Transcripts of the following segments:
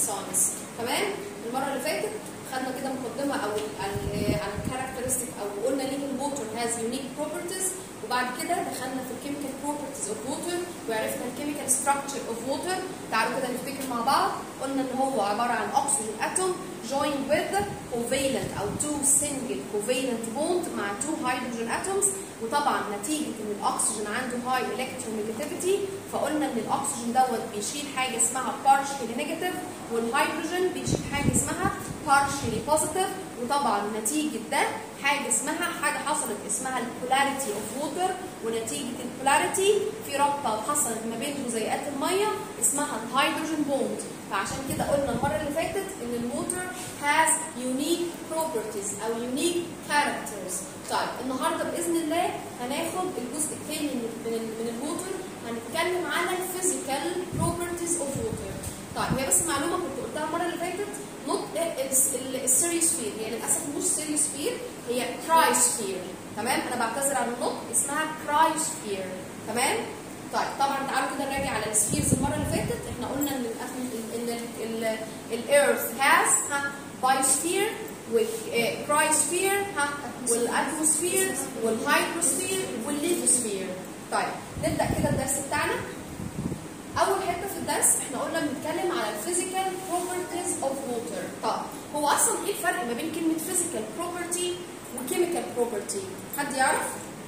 ساينس تمام المره اللي فاتت خدنا كده مقدمه او عن عن الكاركترستيك او قلنا ليه الووتر هاز يونيك بروبرتيز وبعد كده دخلنا في الكيميكال بروبرتيز اوف ووتر وعرفنا الكيميكال ستراكشر اوف ووتر تعالوا كده نفتكر مع بعض قلنا ان هو عباره عن اكسجين اتوم joined with covalent او two single covalent bond مع two hydrogen atoms وطبعا نتيجه ان الاكسجين عنده high electronegativity فقلنا ان الاكسجين دوت بيشيل حاجه اسمها partially negative والهيدروجين بيشيل حاجه اسمها partially positive وطبعا نتيجه ده حاجه اسمها حاجه حصلت اسمها البولاريتي اوف ووتر ونتيجه البولاريتي في رابطه حصلت ما بين جزيئات الميه اسمها الهيدروجين بوند فعشان كده قلنا المره اللي فاتت ان الووتر has unique properties او unique characters طيب النهارده باذن الله هناخد الجزء الثاني من من, من الووتر هنتكلم على الفيزيكال properties of water طيب هي بس معلومه كنت قلتها المره اللي فاتت نوت السيريوسفير هي للاسف مش سيريوسفير هي كرايسفير تمام انا بعتذر عن النطق اسمها كرايسفير تمام طيب طبعا تعالوا كده نراجع على السفيرز المره اللي فاتت احنا قلنا ان ان الايرث هاز ها بايوسفير والكرايسفير ها والاتموسفير والهيدروسفير والليثوسفير طيب نبدا كده الدرس بتاعنا اول حته في الدرس احنا قلنا بنتكلم على الفيزيكال بروبرتيز اوف ووتر طب هو اصلا ايه الفرق ما بين كلمه فيزيكال بروبرتي وكيميكال بروبرتي حد يعرف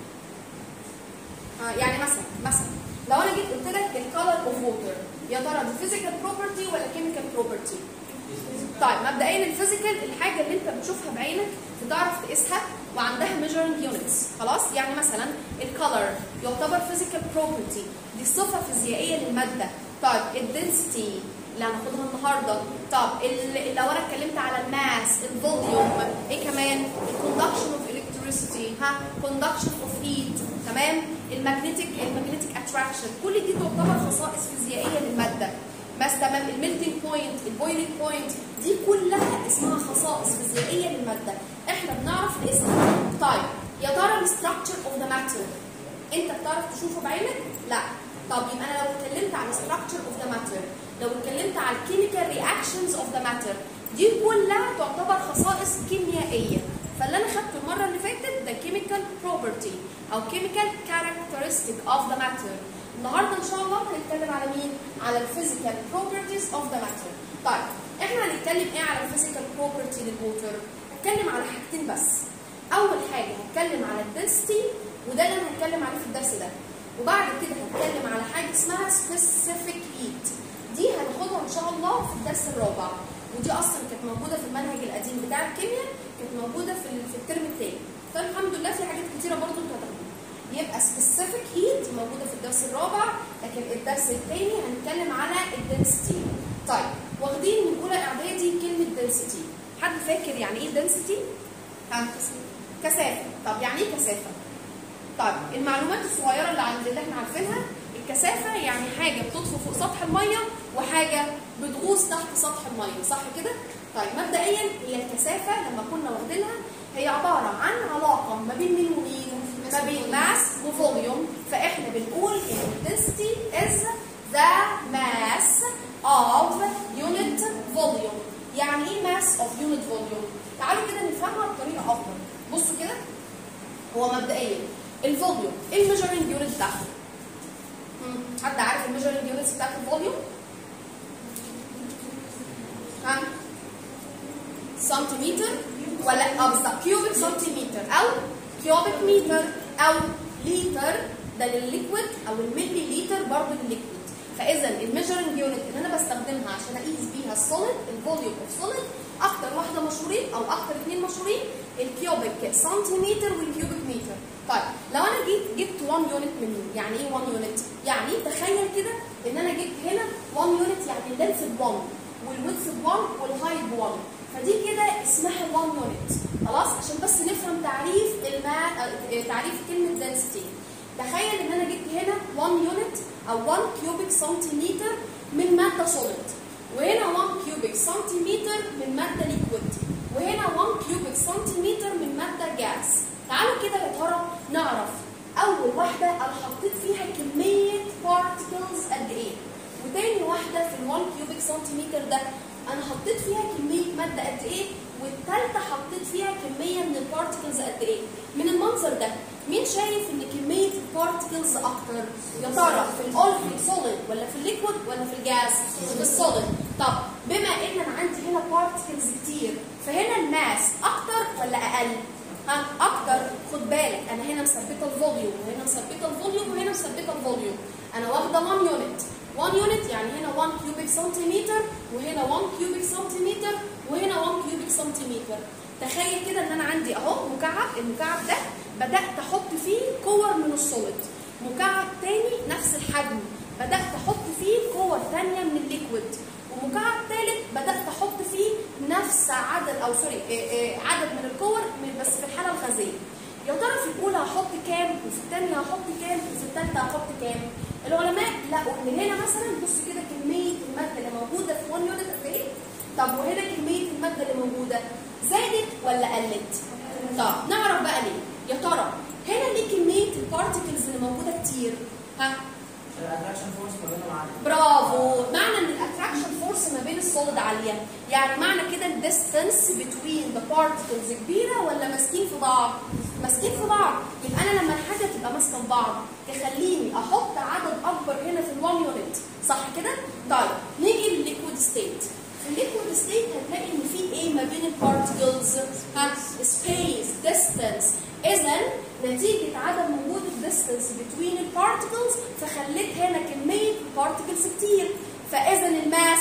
آه يعني مثلا مثلا لو انا جيت قلت لك الكالر اوف ووتر يا ترى دي فيزيكال بروبرتي ولا كيميكال بروبرتي طيب مبدئيا الفيزيكال الحاجه اللي انت بتشوفها بعينك بتعرف تقيسها وعندها ميجرنج يونتس خلاص يعني مثلا الكالر يعتبر فيزيكال بروبرتي دي صفه فيزيائيه للماده طيب الدنسيتي اللي هناخدها النهارده طب لو انا اتكلمت على الماس الفوليوم ايه كمان الكوندكشن اوف الكتريسيتي ها كوندكشن اوف هيت تمام المagnetic المagnetic اتراكشن كل دي تعتبر خصائص فيزيائيه للماده بس تمام الميلتنج بوينت البويلنج بوينت دي كلها اسمها خصائص فيزيائيه للماده احنا بنعرف نقيسها طيب يا ترى الستراكشر اوف ذا ماتر انت بتعرف تشوفه بعينك لا طب يبقى انا لو اتكلمت عن structure اوف ذا ماتر لو اتكلمت عن الكيميكال رياكشنز اوف ذا ماتر دي كلها تعتبر خصائص كيميائيه فاللي انا خدته المره اللي فاتت ده كيميكال بروبرتي او كيميكال كاركترستيك اوف ذا ماتر النهارده ان شاء الله هنتكلم على مين؟ على الفيزيكال بروبرتيز اوف ذا ماتر. طيب احنا هنتكلم ايه على الفيزيكال بروبرتي للووتر؟ هتكلم على حاجتين بس. اول حاجه هتكلم على الدنسيتي وده اللي انا هتكلم عليه في الدرس ده. وبعد كده هتكلم على حاجه اسمها سبيسيفيك هيت. دي هناخدها ان شاء الله في الدرس الرابع. ودي اصلا كانت موجوده في المنهج القديم بتاع الكيمياء كانت موجوده في في الترم الثاني. فالحمد لله في حاجات كتيره برضه انتوا هتاخدوها. يبقى سبيسيفيك هيت موجوده في الدرس الرابع لكن الدرس الثاني هنتكلم على الدنسيتي طيب واخدين من اولى اعدادي كلمه دنسيتي حد فاكر يعني ايه دنسيتي كثافه طب يعني ايه كثافه طيب المعلومات الصغيره اللي عند اللي احنا عارفينها الكثافه يعني حاجه بتطفو فوق سطح الميه وحاجه بتغوص تحت سطح الميه صح كده طيب مبدئيا هي الكثافه لما كنا واخدينها هي عباره عن علاقه ما بين مين ومين ما بين ماس وفوليوم فاحنا بنقول ان density is the mass of unit volume يعني ايه mass of unit volume تعالوا كده نفهمها بطريقه افضل بصوا كده هو مبدئيا الفوليوم ايه الميجرنج يونت بتاعته حد عارف الميجرنج يونتس بتاعت الفوليوم ها سنتيمتر ولا اه بالظبط كيوبيك سنتيمتر او كيوبيك متر او لتر ده للليكويد او الملي لتر برضه للليكويد فاذا الميجرنج يونت اللي انا بستخدمها عشان اقيس بيها السوليد الفوليوم اوف سوليد اكتر واحده مشهورين او اكتر اثنين مشهورين الكيوبيك سنتيمتر والكيوبيك متر طيب لو انا جيت جبت 1 يونت منهم يعني ايه 1 يونت يعني تخيل كده ان انا جبت هنا 1 يونت يعني اللينث ب 1 والويدث ب 1 والهايت ب 1 فدي كده اسمها 1 يونت خلاص عشان بس نفهم تعريف الماء تعريف كلمه density تخيل ان انا جبت هنا 1 يونت او 1 كيوبيك سنتيمتر من ماده سوليد وهنا 1 كيوبيك سنتيمتر من ماده ليكويد وهنا 1 كيوبيك سنتيمتر من ماده جاز تعالوا كده يا ترى نعرف اول واحده انا حطيت فيها كميه بارتكلز قد ايه وتاني واحده في ال 1 كيوبيك سنتيمتر ده انا حطيت فيها كميه ماده قد ايه والثالثه حطيت فيها كميه من البارتكلز قد ايه من المنظر ده مين شايف ان كميه البارتكلز اكتر يا ترى في الاولفين سوليد ولا في الليكويد ولا في الجاز في السوليد طب بما ان انا عندي هنا بارتكلز كتير فهنا الماس اكتر ولا اقل ها اكتر خد بالك انا هنا مثبته الفوليوم وهنا مثبته الفوليوم وهنا مثبته الفوليوم انا واخده 1 يونت 1 يونت يعني هنا 1 كيوبيك سنتيمتر وهنا 1 كيوبيك سنتيمتر وهنا 1 كيوبيك سنتيمتر تخيل كده ان انا عندي اهو مكعب المكعب ده بدات احط فيه كور من السوليد مكعب تاني نفس الحجم بدات احط فيه كور ثانيه من الليكويد ومكعب ثالث بدات احط فيه نفس عدد او سوري إيه إيه عدد من الكور من- بس في الحاله الغازيه يا ترى في الاولى هحط كام وفي الثانيه هحط كام وفي الثالثه هحط كام العلماء لقوا ان هنا مثلا بص كده كميه الماده اللي موجوده في 1 يونت قد ايه طب وهنا كميه الماده اللي موجوده زادت ولا قلت طب نعرف بقى ليه يا ترى هنا ليه كميه البارتكلز اللي موجوده كتير ها الاتراكشن فورس ما بينهم عالي برافو معنى ان الاتراكشن فورس ما بين السوليد عاليه يعني معنى كده الديستنس بتوين ذا بارتكلز كبيره ولا ماسكين في بعض ماسكين في بعض يبقى انا لما الحاجه تبقى ماسكه في بعض تخليني احط عدد اكبر هنا في ال1 يونت صح كده طيب نيجي للليكويد ستيت في الليكويد ستيت هتلاقي ان في ايه ما بين البارتكلز ها سبيس ديستنس اذا نتيجه عدم وجود الديستنس بتوين البارتكلز فخليت هنا كميه بارتكلز كتير فاذا الماس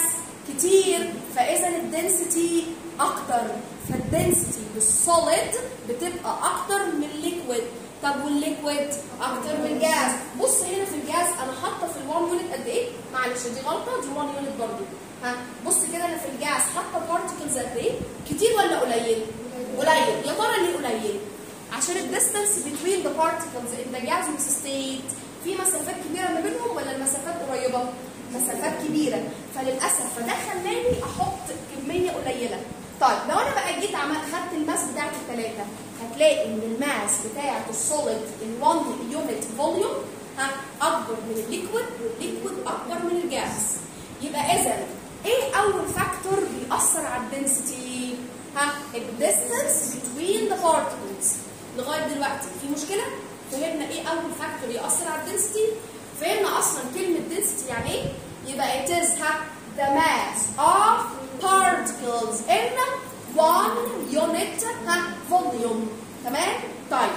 كتير فاذا الدنسيتي اكتر فالدنسيتي بالسوليد بتبقى اكتر من الليكويد طب والليكويد اكتر من الجاز بص هنا في الجاز انا حاطه في ال1 يونت قد ايه معلش دي غلطه دي 1 يونت برضو ها بص كده انا في الجاز حاطه بارتكلز قد ايه كتير ولا قليل قليل يا ترى ليه قليل عشان الديستانس بتوين ذا بارتكلز ان ذا gaseous ستيت في مسافات كبيره ما بينهم ولا المسافات قريبه مسافات كبيره فللاسف فده خلاني احط كميه قليله طيب لو انا بقى جيت عملت خدت الماس بتاعت الثلاثه هتلاقي ان الماس بتاعت السوليد ال1 يونت فوليوم ها اكبر من الليكويد والليكويد اكبر من الجاز يبقى اذا ايه اول فاكتور بيأثر على الدنسيتي ها الديستانس بتوين ذا بارتكلز لغايه دلوقتي في مشكله فهمنا ايه اول فاكتور يأثر على الدنسيتي فهمنا اصلا كلمه density يعني ايه يبقى it is ها the mass of particles in one unit ها volume تمام طيب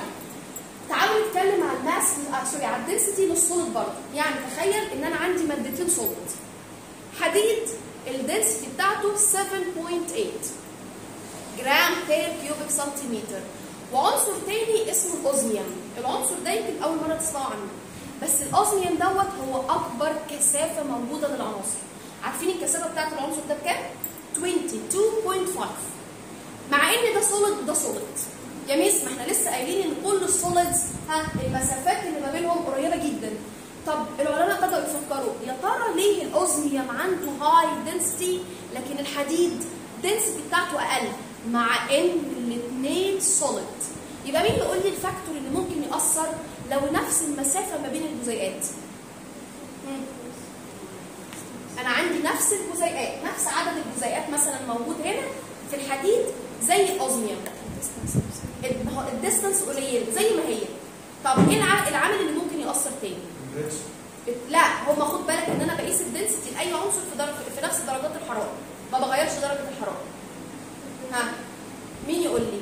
تعالوا نتكلم عن الماس آه سوري على الدنسيتي للسوليد برضه يعني تخيل ان انا عندي مادتين سوليد حديد الدنسيتي بتاعته 7.8 جرام بير كيوبيك سنتيمتر وعنصر تاني اسمه الاوزميوم العنصر ده يمكن اول مره تسمعوا عنه بس الاوزميوم دوت هو اكبر كثافه موجوده للعناصر عارفين الكثافه بتاعت العنصر ده بكام 22.5 مع ان ده سوليد وده سوليد يا ميس ما احنا لسه قايلين ان كل السوليدز ها المسافات اللي ما بينهم قريبه جدا طب العلماء بداوا يفكروا يا ترى ليه الاوزميوم عنده هاي دنسيتي لكن الحديد الدنسيتي بتاعته اقل مع ان الاثنين سوليد يبقى مين يقول لي الفاكتور اللي ممكن ياثر لو نفس المسافه ما بين الجزيئات مم. انا عندي نفس الجزيئات نفس عدد الجزيئات مثلا موجود هنا في الحديد زي الاوزميوم الديستانس قليل زي ما هي طب ايه الع- العامل اللي ممكن ياثر تاني لا هما خد بالك ان انا بقيس الدنسيتي لاي عنصر في درجه في نفس درجات الحراره ما بغيرش درجه الحراره ها مين يقول لي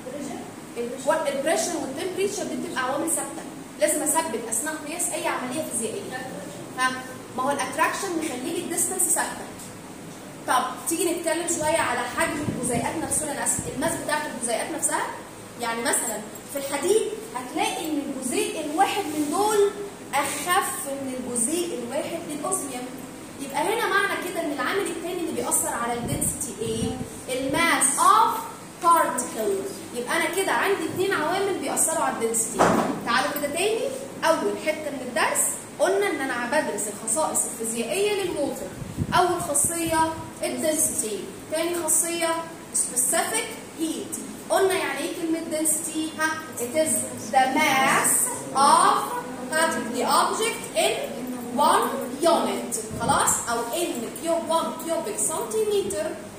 البريشر والتمبريتشر دي بتبقى عوامل ثابته لازم اثبت اثناء قياس اي عمليه فيزيائيه ها ما هو الاتراكشن مخلي لي الديستانس ثابته طب تيجي نتكلم شويه على حجم الجزيئات نفسها انا اسف الماس بتاعت الجزيئات نفسها يعني مثلا في الحديد هتلاقي ان الجزيء الواحد من دول اخف من الجزيء الواحد للاوزميوم يبقى هنا معنى كده ان العامل الثاني اللي بيأثر على الدنسيتي ايه؟ الماس اوف بارتكل يبقى انا كده عندي اثنين عوامل بيأثروا على الدنسيتي تعالوا كده تاني اول حته من الدرس قلنا ان انا بدرس الخصائص الفيزيائيه للووتر اول خاصيه الدنسيتي تاني خاصيه specific heat قلنا يعني ايه كلمه density ها it is the mass of ها the object in one unit خلاص او in cube 1 cubic centimeter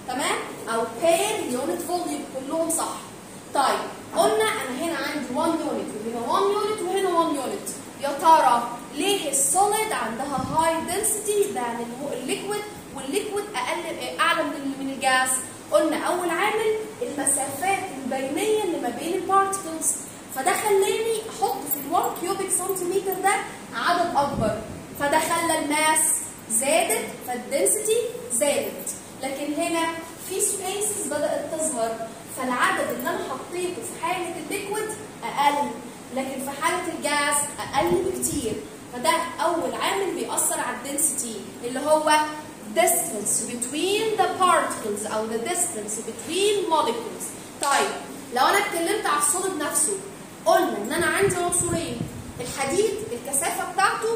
صح طيب قلنا انا هنا عندي 1 يونت وهنا 1 يونت وهنا 1 يونت يا ترى ليه السوليد عندها هاي density than الليكويد والليكويد اقل اعلى من من الجاز قلنا اول عامل المسافات البينيه اللي ما بين البارتكلز فده خلاني احط في ال 1 كيوبيك سنتيمتر ده عدد اكبر فده خلى الماس زادت فالدنسيتي زادت لكن هنا في سبيسز بدات تظهر فالعدد اللي انا حطيته في حاله الليكويد اقل لكن في حاله الجاز اقل بكتير فده اول عامل بيأثر على الدنسيتي اللي هو distance between the particles او the distance between molecules طيب لو انا اتكلمت على الصلب نفسه قلنا ان انا عندي عنصرين الحديد الكثافه بتاعته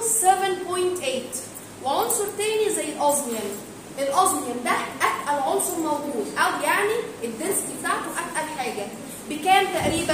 7.8 وعنصر تاني زي الاوزميوم الاوزميوم ده اتقل عنصر موجود او يعني الدنسيتي بتاعته اتقل حاجه بكام تقريبا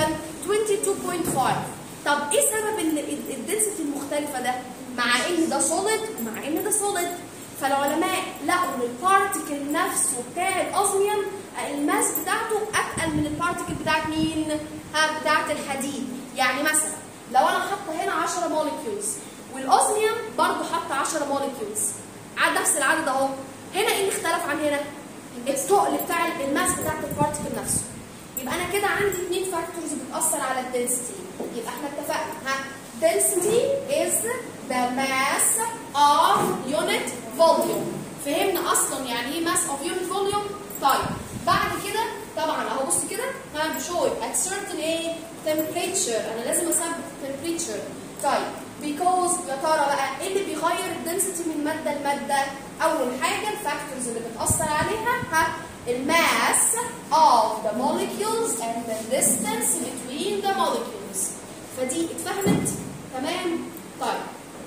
22.5 طب ايه سبب الدنسيتي المختلفه ده مع ان ده سوليد ومع ان ده سوليد فالعلماء لقوا ان البارتيكل نفسه بتاع الاوزميوم الماس بتاعته اتقل من البارتيكل بتاعت مين؟ ها بتاعت الحديد يعني مثلا لو انا حاطه هنا 10 موليكيولز والاوزميوم برضه حاطه 10 موليكيولز على نفس العدد اهو هنا ايه اللي اختلف عن هنا؟ التقل بتاع الماس بتاعت البارتيكل نفسه يبقى انا كده عندي اثنين فاكتورز بتاثر على الدنسيتي يبقى احنا اتفقنا ها density is the mass of unit volume فهمنا اصلا يعني ايه mass of unit volume طيب بعد كده طبعا اهو بص كده ها بشوي at certain ايه temperature انا لازم اثبت temperature طيب because يا ترى بقى ايه اللي بيغير الدنسيتي من ماده لماده اول حاجه الفاكتورز اللي بتاثر عليها ها الماس of the molecules and the distance between the molecules فدي اتفهمت تمام طيب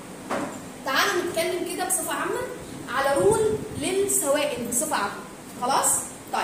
تعالوا نتكلم كده بصفه عامه على رول للسوائل بصفه عامه خلاص طيب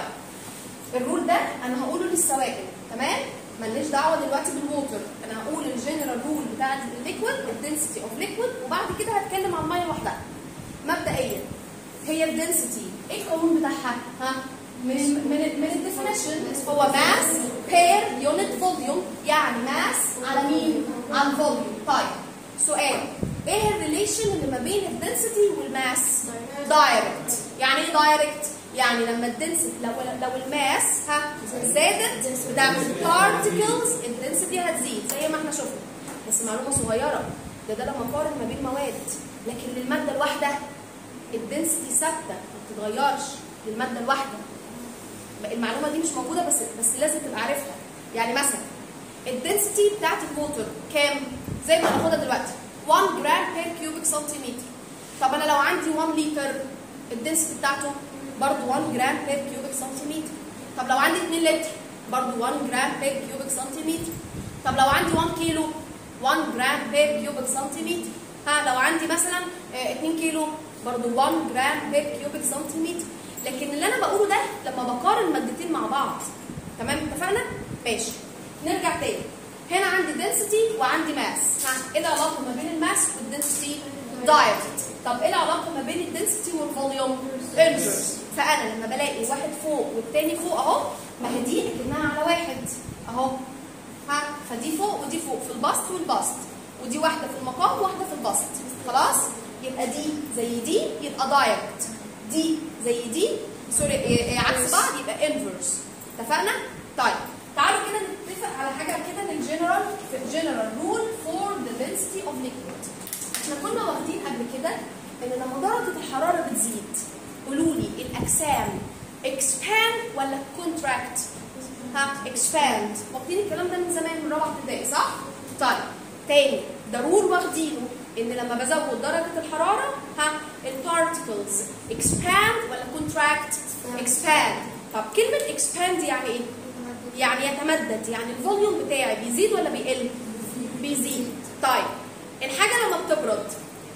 الرول ده انا هقوله للسوائل تمام مالناش دعوه دلوقتي بالووتر انا هقول الجنرال رول بتاع الليكويد الدنسيتي اوف ليكويد وبعد كده هتكلم عن الميه لوحدها مبدئيا هي الدنسيتي ايه القانون بتاعها ها من من من الديفينيشن هو ماس بير يونت فوليوم يعني ماس على مين على الفوليوم طيب سؤال ايه الريليشن اللي ما بين الدنسيتي والماس دايركت يعني ايه دايركت يعني لما الدنسيتي لو لو الماس ها زادت ده البارتكلز الدنسيتي هتزيد زي ما احنا شفنا بس معلومه صغيره ده ده لما اقارن ما بين مواد لكن للماده الواحده الدنسيتي ثابته ما بتتغيرش للماده الواحده المعلومه دي مش موجوده بس بس لازم تبقى عارفها يعني مثلا الدنسيتي بتاعت الووتر كام زي ما هناخدها دلوقتي 1 جرام بير كيوبيك سنتيمتر طب انا لو عندي 1 لتر الدنسيتي بتاعته برضه 1 جرام بير كيوبيك سنتيمتر طب لو عندي 2 لتر برضه 1 جرام بير كيوبيك سنتيمتر طب لو عندي 1 كيلو 1 جرام بير كيوبيك سنتيمتر ها لو عندي مثلا 2 كيلو برضه 1 جرام بير كيوبيك سنتيمتر لكن اللي انا بقوله ده لما بقارن مادتين مع بعض تمام اتفقنا ماشي نرجع تاني هنا عندي density وعندي ماس ها ايه العلاقه ما بين الماس والدنسيتي دايركت طب ايه العلاقه ما بين الدنسيتي والفوليوم انفرس فانا لما بلاقي واحد فوق والتاني فوق اهو ما هي دي اكنها على واحد اهو ها فدي فوق ودي فوق في البسط والبسط ودي واحده في المقام وواحده في البسط خلاص يبقى دي زي دي يبقى دايركت دي زي دي سوري عكس بعض يبقى انفرس اتفقنا طيب تعالوا كده نتفق على حاجه كده للجنرال في الجنرال رول فور ذا density اوف ليكويد احنا كنا واخدين قبل كده ان لما درجه الحراره بتزيد قولوا لي الاجسام expand ولا contract ها expand واخدين الكلام ده من زمان من رابعه ابتدائي صح طيب تاني ده رول واخدينه ان لما بزود درجه الحراره ها البارتكلز expand ولا contract expand طب كلمه expand يعني ايه يعني يتمدد يعني الفوليوم بتاعي بيزيد ولا بيقل بيزيد طيب الحاجه لما بتبرد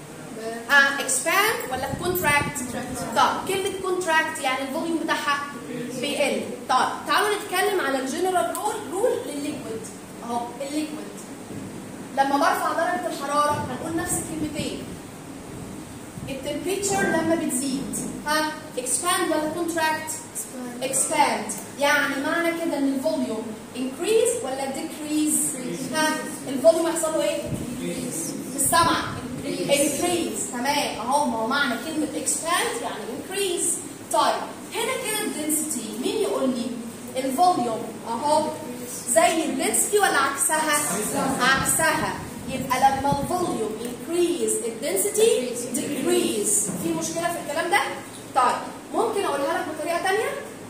اه expand ولا contract طب كلمه contract يعني الفوليوم بتاعها بيقل طيب تعالوا نتكلم على الجنرال رول رول للليكويد اهو الليكويد لما برفع درجه الحراره هنقول نفس الكلمتين التمبريتشر لما بتزيد ها expand ولا contract expand يعني معنى كده ان الفوليوم increase ولا decrease ها الفوليوم يحصل له ايه في السمع increase تمام اهو ما هو معنى كلمه expand يعني increase طيب هنا كده الدنسيتي مين يقول لي الفوليوم اهو زي الدنسيتي ولا عكسها عكسها يبقى لما الفوليوم increase الدنسيتي decrease في مشكله في الكلام ده طيب ممكن اقولها لك بطريقه ثانيه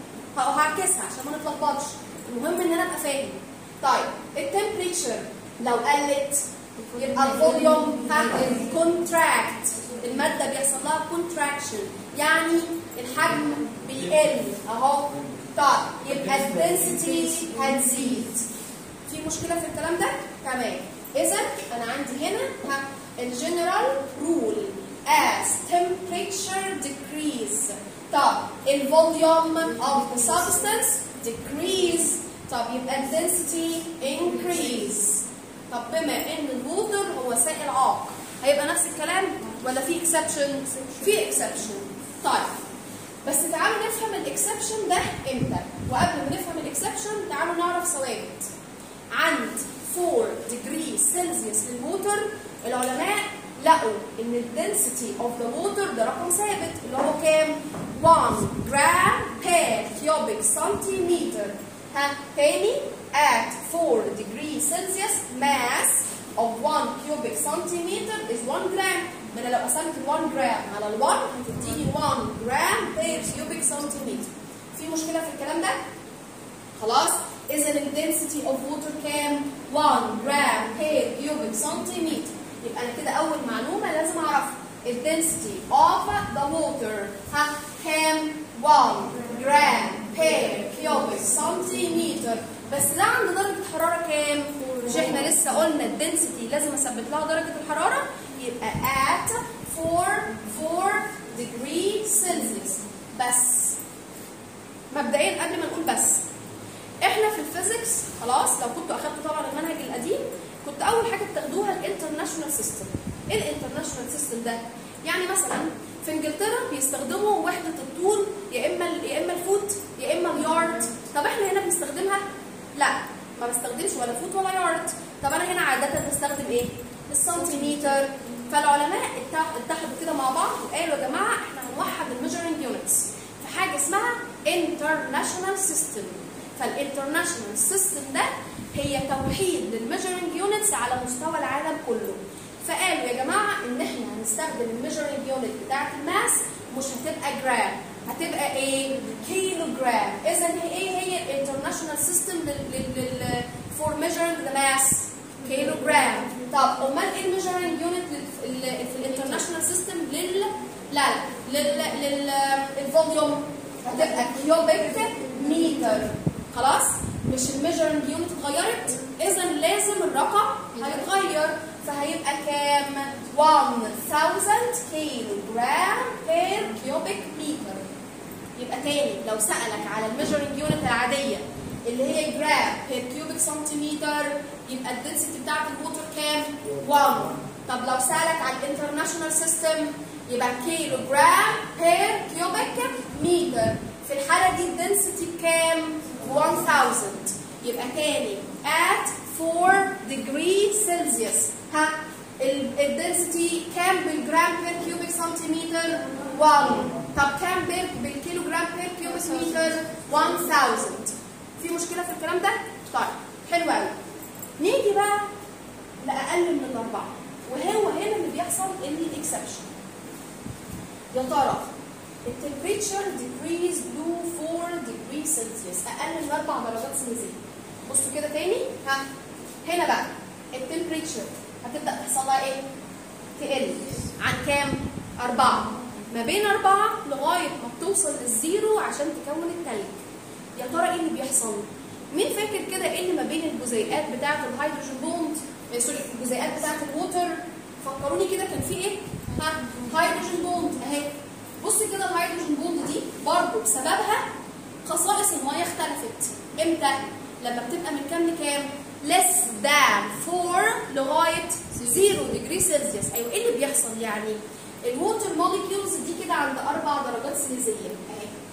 هعكسها عشان ما نتلخبطش المهم ان انا ابقى فاهم طيب التمبريتشر لو قلت يبقى الفوليوم كونتراكت الماده بيحصل لها كونتراكشن يعني الحجم بيقل اهو طيب يبقى الدنسيتي هتزيد في مشكله في الكلام ده تمام اذا انا عندي هنا ها الجنرال رول as temperature decrease طب الفوليوم of the substance decrease طب يبقى density increase طب بما ان الووتر هو سائل عاق هيبقى نفس الكلام ولا في exception في exception طيب بس تعالوا نفهم الاكسبشن ده امتى وقبل ما نفهم الاكسبشن تعالوا نعرف ثوابت عند 4 degree سيلسيوس للووتر العلماء لقوا ان الدنسيتي اوف ذا ووتر ده رقم ثابت اللي هو كام 1 جرام بير كيوبيك سنتيمتر ها تاني at 4 degree Celsius mass of 1 cubic centimeter is 1 gram ما انا لو قسمت ال 1 جرام على ال 1 هتديني 1 جرام بير كيوبيك سنتيمتر في مشكله في الكلام ده خلاص اذا الدنسيتي اوف ووتر كام 1 جرام بير كيوبيك سنتيمتر يبقى انا كده اول معلومه لازم اعرفها الدنسيتي اوف ذا ووتر ها كام 1 جرام بير كيوبيك سنتيمتر بس ده عند درجه حراره كام مش احنا لسه قلنا الدنسيتي لازم اثبت لها درجه الحراره يبقى at 4 4 degree Celsius بس مبدئيا قبل ما نقول بس احنا في الفيزيكس خلاص لو كنتوا اخدتوا طبعا المنهج القديم كنت اول حاجه بتاخدوها الانترناشونال سيستم ايه الانترناشونال سيستم ده يعني مثلا في انجلترا بيستخدموا وحده الطول يا اما يا اما الفوت يا اما اليارد طب احنا هنا بنستخدمها لا ما بستخدمش ولا فوت ولا يارد طب انا هنا عاده بستخدم ايه السنتيمتر فالعلماء اتحدوا كده مع بعض وقالوا يا جماعه احنا هنوحد الميجرنج يونتس في حاجه اسمها انترناشونال سيستم فالانترناشونال سيستم ده هي توحيد للميجرنج يونتس على مستوى العالم كله فقالوا يا جماعه ان احنا هنستخدم الميجرنج يونت بتاعت الماس مش هتبقى جرام هتبقى ايه كيلو جرام اذا هي ايه هي الانترناشونال سيستم لل فور ميجرنج ذا ماس كيلو جرام طب امال ايه الميجرنج يونت في الانترناشونال سيستم لل لا لل للفوليوم هتبقى كيوبيك متر خلاص مش الميجرنج يونت اتغيرت اذا لازم الرقم هيتغير فهيبقى كام 1000 كيلو جرام بير كيوبيك متر يبقى تاني لو سألك على الميجرنج يونت العادية اللي هي جرام بير كيوبيك سنتيمتر يبقى الدنسيتي بتاعت الووتر كام 1 طب لو سألك على الانترناشونال سيستم يبقى كيلو جرام بير كيوبيك متر في الحالة دي الدنسيتي بكام 1000 يبقى تاني at 4 degree Celsius ها الدنسيتي كام بالجرام بير كيوبيك سنتيمتر 1 طب كام بير بالكيلو جرام بير كيوبيك متر 1000 في مشكله في الكلام ده طيب حلو قوي نيجي بقى لاقل من الاربعه وهو هنا اللي بيحصل ان الاكسبشن يا ترى التمبريتشر decrease to 4 degree Celsius اقل من 4 درجات سلسية بصوا كده تاني ها هنا بقى التمبريتشر هتبدا تحصل لها ايه تقل عن كام 4 ما بين 4 لغايه ما بتوصل للزيرو عشان تكون التلج يا ترى ايه اللي بيحصل مين فاكر كده ايه اللي ما بين الجزيئات بتاعه الهيدروجين بوند سوري الجزيئات بتاعه الووتر فكروني كده كان في ايه ها هيدروجين بوند اهي بصي كده الهيدروجين بوند دي برضه بسببها خصائص الميه اختلفت امتى لما بتبقى من كام لكام less than 4 لغايه 0 ديجري سيلسيوس ايوه ايه اللي بيحصل يعني الووتر موليكيولز دي كده عند 4 درجات سليزيه اهي بصي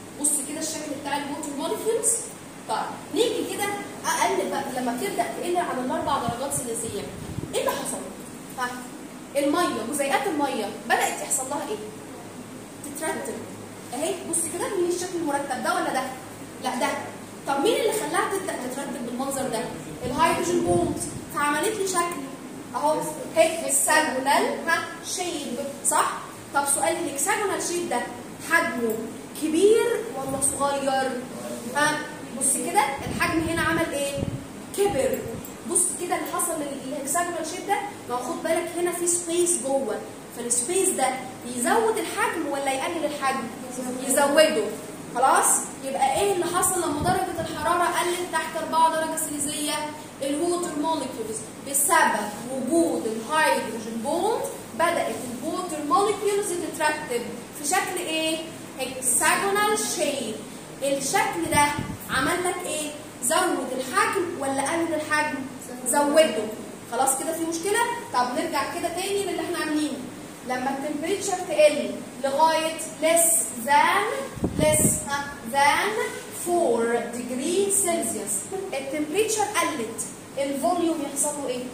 كده الشكل بتاع الووتر موليكيولز طيب نيجي كده اقلب بقى لما تبدا تقل عن الاربع درجات سيليزيه ايه اللي حصل؟ ها الميه جزيئات الميه بدات يحصل لها ايه؟ تترتب اهي بص كده مين الشكل المرتب ده ولا ده؟ لا ده طب مين اللي خلاها تبدا تترتب بالمنظر ده؟ الهيدروجين بوند فعملت لي شكل اهو هيكساجونال ها شيب صح؟ طب سؤال الهكساجونال شيب ده حجمه كبير ولا صغير؟ ها بص كده الحجم هنا عمل ايه؟ كبر بص كده اللي حصل للهكساجونال شيب ده ما هو خد بالك هنا في سبيس جوه فالسبيس ده يزود الحجم ولا يقلل الحجم؟ يزوده خلاص؟ يبقى ايه اللي حصل لما درجة الحرارة قلت تحت 4 درجة سيليزية؟ الووتر موليكيولز بسبب وجود الهيدروجين بوند بدأت الووتر موليكيولز تترتب في شكل ايه؟ هكساجونال شيب الشكل ده عمل لك ايه؟ زود الحجم ولا قلل الحجم؟ زوده خلاص كده في مشكلة؟ طب نرجع كده تاني للي احنا عاملينه لما التمبريتشر تقل لغاية less than less ها than 4 degree celsius التمبريتشر قلت الفوليوم يحصل له ايه؟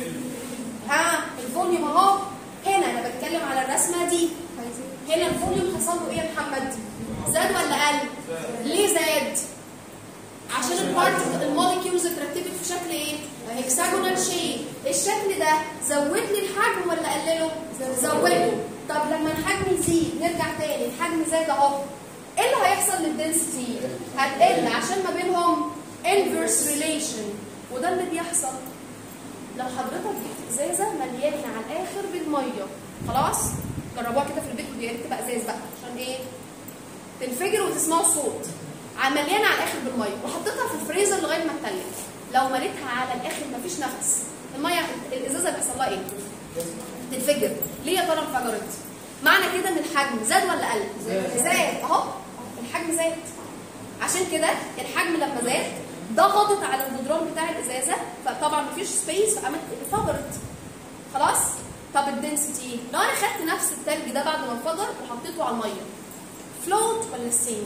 ها الفوليوم اهو هنا انا بتكلم على الرسمة دي هنا الفوليوم حصل له ايه يا محمد؟ زاد ولا قل؟ ليه زاد؟ عشان البارت الموليكيولز اترتبت في شكل ايه؟ هكساجونال شيب الشكل ده زود لي الحجم ولا قلله؟ زوده طب لما الحجم يزيد نرجع تاني الحجم زاد اهو ايه اللي هيحصل للدنسيتي؟ هتقل عشان ما بينهم inverse relation وده اللي بيحصل لو حضرتك جبت ازازه مليانه على الاخر بالميه خلاص؟ جربوها كده في البيت ويا ريت تبقى ازاز بقى عشان ايه؟ تنفجر وتسمعوا صوت مليانه على الاخر بالميه وحطيتها في الفريزر لغايه ما تتلج لو مليتها على الاخر مفيش نفس الميه الازازه بيحصل لها ايه؟ تنفجر ليه يا ترى انفجرت؟ معنى كده ان الحجم زاد ولا قل؟ زاد اهو الحجم زاد عشان كده الحجم لما زاد ضغطت على الجدران بتاع الازازه فطبعا مفيش سبيس فقامت انفجرت خلاص؟ طب الدنسيتي لو انا خدت نفس التلج ده بعد ما انفجر وحطيته على الميه فلوت ولا سينك؟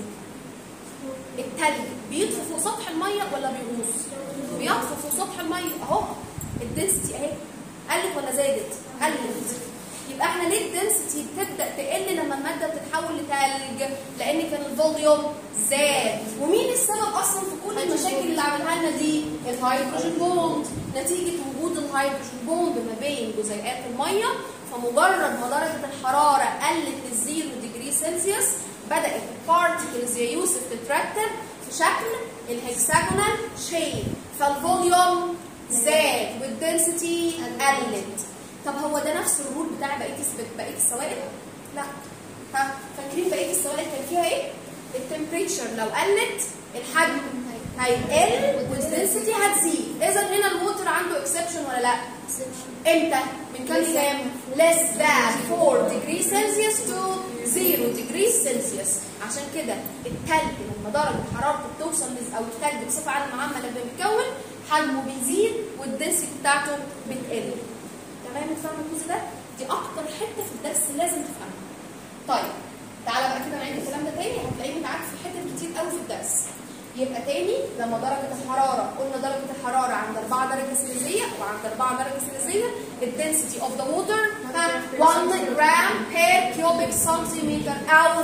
التلج بيطفو فوق سطح الميه ولا بيغوص؟ بيطفو فوق سطح الميه اهو الدنسيتي اهي قلت ولا زادت؟ قلت يبقى احنا ليه الدنسيتي بتبدا تقل لما الماده بتتحول لتلج؟ لان كان الفوليوم زاد ومين السبب اصلا في كل المشاكل اللي عملها لنا دي؟ الهيدروجين بوند نتيجه وجود الهيدروجين بوند ما بين جزيئات الميه فمجرد ما درجه الحراره قلت للزيرو ديجري سلسيوس بدات البارتكلز يا يوسف تترتب في شكل الهكساجونال شيب فالفوليوم زاد والدنسيتي قلت طب هو ده نفس الرول بتاع بقيه بقيه السوائل؟ لا ها فاكرين بقيه السوائل كان فيها ايه؟ التمبريتشر لو قلت الحجم هيقل والدنسيتي هتزيد اذا هنا الووتر عنده اكسبشن ولا لا؟ امتى؟ من كام لكام؟ less than 4 degree Celsius to 0 degree Celsius عشان كده التلج لما درجة حرارته بتوصل لز- او التلج بصفة عامة عامة لما بيتكون حجمه بيزيد والدنسيتي بتاعته بتقل تمام فاهم الجزء ده؟ دي أكتر حتة في الدرس لازم تفهمها. طيب تعالى بقى كده نعيد الكلام ده تاني هتلاقيه متعاد في حتت كتير قوي في الدرس. يبقى تاني لما درجة الحرارة قلنا درجة الحرارة عند 4 درجة سيليزية وعند 4 درجة سيليزية الدنسيتي اوف ذا ووتر 1 جرام بير كيوبيك سنتيمتر أو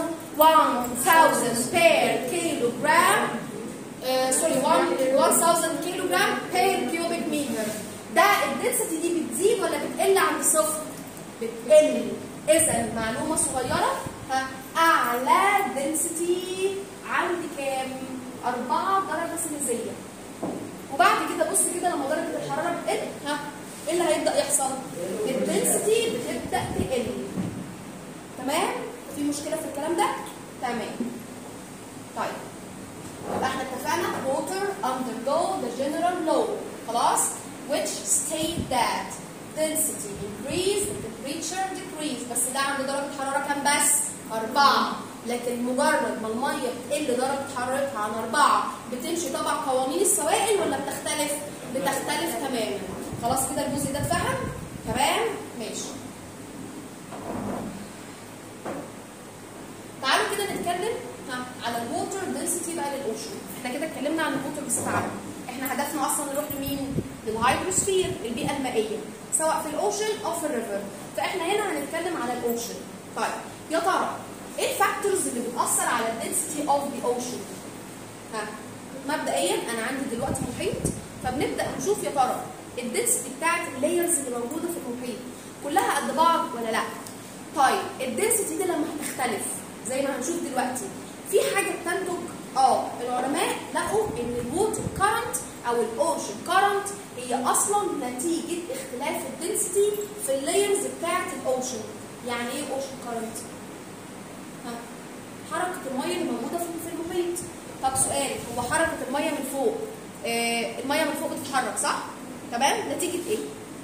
1000 بير كيلو جرام سوري 1000 كيلو جرام بير كيوبيك متر ده الدنسيتي دي بتزيد ولا بتقل عند صفر؟ بتقل اذا معلومه صغيره ها اعلى دنسيتي عند كام؟ 4 درجه سيليزيه وبعد كده بص كده لما درجه الحراره بتقل ها ايه اللي هيبدا يحصل؟ الدنسيتي بتبدا تقل تمام؟ في مشكله في الكلام ده؟ تمام طيب يبقى احنا اتفقنا water undergo the general law خلاص which state that density increase and temperature decrease بس ده عند درجة حرارة كام بس؟ أربعة لكن مجرد ما المية بتقل درجة حرارتها عن أربعة بتمشي طبعا قوانين السوائل ولا بتختلف؟ بتختلف تماما خلاص كده الجزء ده اتفهم؟ تمام؟ ماشي تعالوا كده نتكلم ها، على الووتر الاوشن احنا كده اتكلمنا عن الووتر بتاعنا احنا هدفنا اصلا نروح لمين للهايدروسفير البيئه المائيه سواء في الاوشن او في الريفر فاحنا هنا هنتكلم على الاوشن طيب يا ترى ايه الفاكتورز اللي بتاثر على الدنسيتي اوف ذا اوشن ها مبدئيا انا عندي دلوقتي محيط فبنبدا نشوف يا ترى الدنسيتي بتاعت اللايرز اللي موجوده في المحيط كلها قد بعض ولا لا طيب الدنسيتي دي لما هتختلف زي ما هنشوف دلوقتي في حاجه بتنتج اه العلماء لقوا ان الووتر كارنت او الاوشن كارنت هي اصلا نتيجه اختلاف الدنسيتي في اللايرز بتاعت الاوشن يعني ايه اوشن كارنت ها حركه الميه اللي موجوده في في المحيط طب سؤال هو حركه الميه من فوق آه الميه من فوق بتتحرك صح تمام نتيجه ايه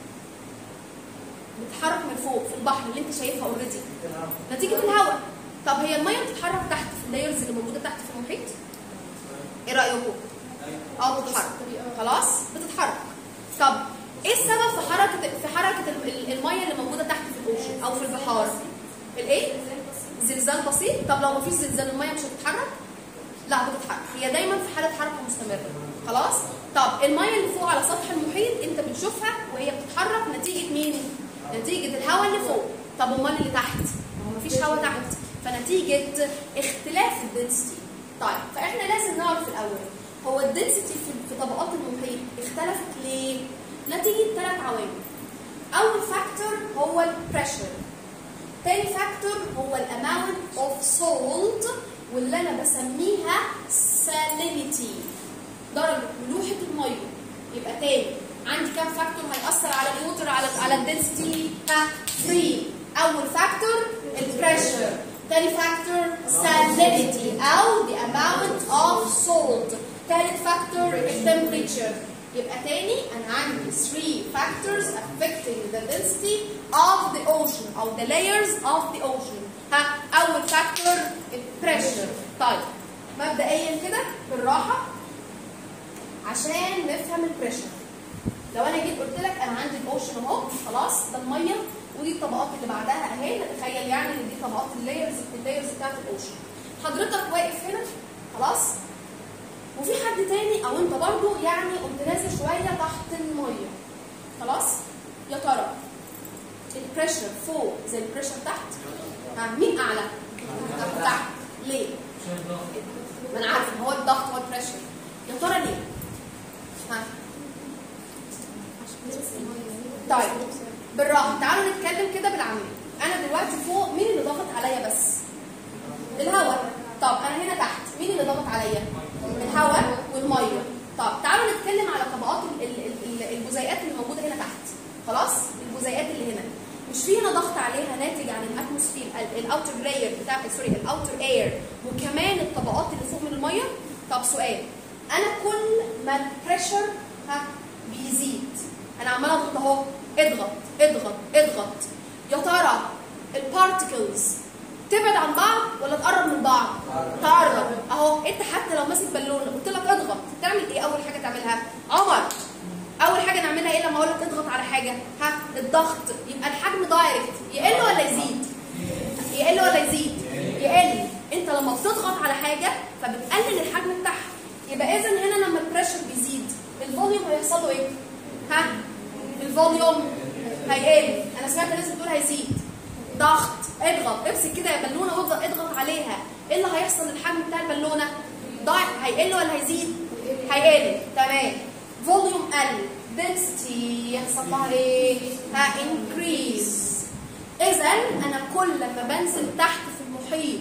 بتتحرك من فوق في البحر اللي انت شايفها اوريدي نتيجه الهواء طب هي الميه بتتحرك تحت في اللايرز اللي موجوده تحت في المحيط ايه رايكم اه بتتحرك خلاص بتتحرك طب ايه السبب في حركه في حركه ال- ال- الميه اللي موجوده تحت في الاوشن او في البحار الايه زلزال بسيط طب لو مفيش زلزال الميه مش هتتحرك لا بتتحرك هي دايما في حاله حركه مستمره خلاص طب الميه اللي فوق على سطح المحيط انت بتشوفها وهي بتتحرك نتيجه مين نتيجه الهواء اللي فوق طب امال اللي تحت ما هو مفيش هواء تحت فنتيجه اختلاف الدنسيتي طيب فاحنا لازم نعرف الاول هو الدنسيتي في في طبقات المحيط اختلفت ليه نتيجه ثلاث عوامل اول فاكتور هو البريشر تاني فاكتور هو الاماونت اوف سولت واللي انا بسميها salinity درجه ملوحه الميه يبقى تاني عندي كام فاكتور هيأثر على الووتر على على الدنسيتي ها 3 اول فاكتور البريشر تاني فاكتور salinity او the amount of salt تالت فاكتور التمبريتشر يبقى تاني انا عندي 3 factors affecting the density of the ocean او the layers of the ocean ها اول فاكتور البريشر طيب مبدئيا كده بالراحه عشان نفهم البريشر لو انا جيت قلت لك انا عندي الاوشن اهو خلاص ده الميه ودي الطبقات اللي بعدها اهي نتخيل يعني ان دي طبقات اللايرز اللايرز بتاعت الاوشن حضرتك واقف هنا خلاص وفي حد تاني او انت برضو يعني قمت نازل شويه تحت الميه خلاص يا ترى البريشر فوق زي البريشر تحت ها مين اعلى تحت ليه ما انا عارفه هو الضغط هو البريشر يا ترى ليه ها طيب بالراحه تعالوا نتكلم كده بالعاميه انا دلوقتي فوق مين اللي ضاغط عليا بس الهواء طب انا هنا تحت مين اللي ضاغط عليا الهواء والميه طب تعالوا نتكلم على طبقات ال- ال- ال- الجزيئات اللي موجوده هنا تحت خلاص الجزيئات اللي هنا مش في هنا ضغط عليها ناتج عن الاتموسفير الاوتر لاير بتاع سوري الاوتر اير وكمان الطبقات اللي فوق من الميه طب سؤال انا كل ما البريشر ها بيزيد انا عماله اضغط اهو اضغط اضغط اضغط يا ترى البارتكلز تبعد عن بعض ولا تقرب من بعض؟ تقرب اهو انت حتى لو ماسك بالونه قلت لك اضغط تعمل ايه اول حاجه تعملها؟ عمر اول حاجه نعملها ايه لما اقول لك اضغط على حاجه؟ ها الضغط يبقى الحجم دايركت يقل ولا يزيد؟ يقل ولا يزيد؟ يقل انت لما بتضغط على حاجه فبتقلل الحجم بتاعها يبقى اذا هنا لما البريشر بيزيد الفوليوم هيحصل له ايه؟ ها الفوليوم هيقل انا سمعت ناس بتقول هيزيد ضغط اضغط امسك كده يا بالونه وافضل اضغط عليها ايه اللي هيحصل للحجم بتاع البالونه ضاع هيقل ولا هيزيد هيقل تمام فوليوم قل density يحصل لها ايه ها increase اذا انا كل ما بنزل تحت في المحيط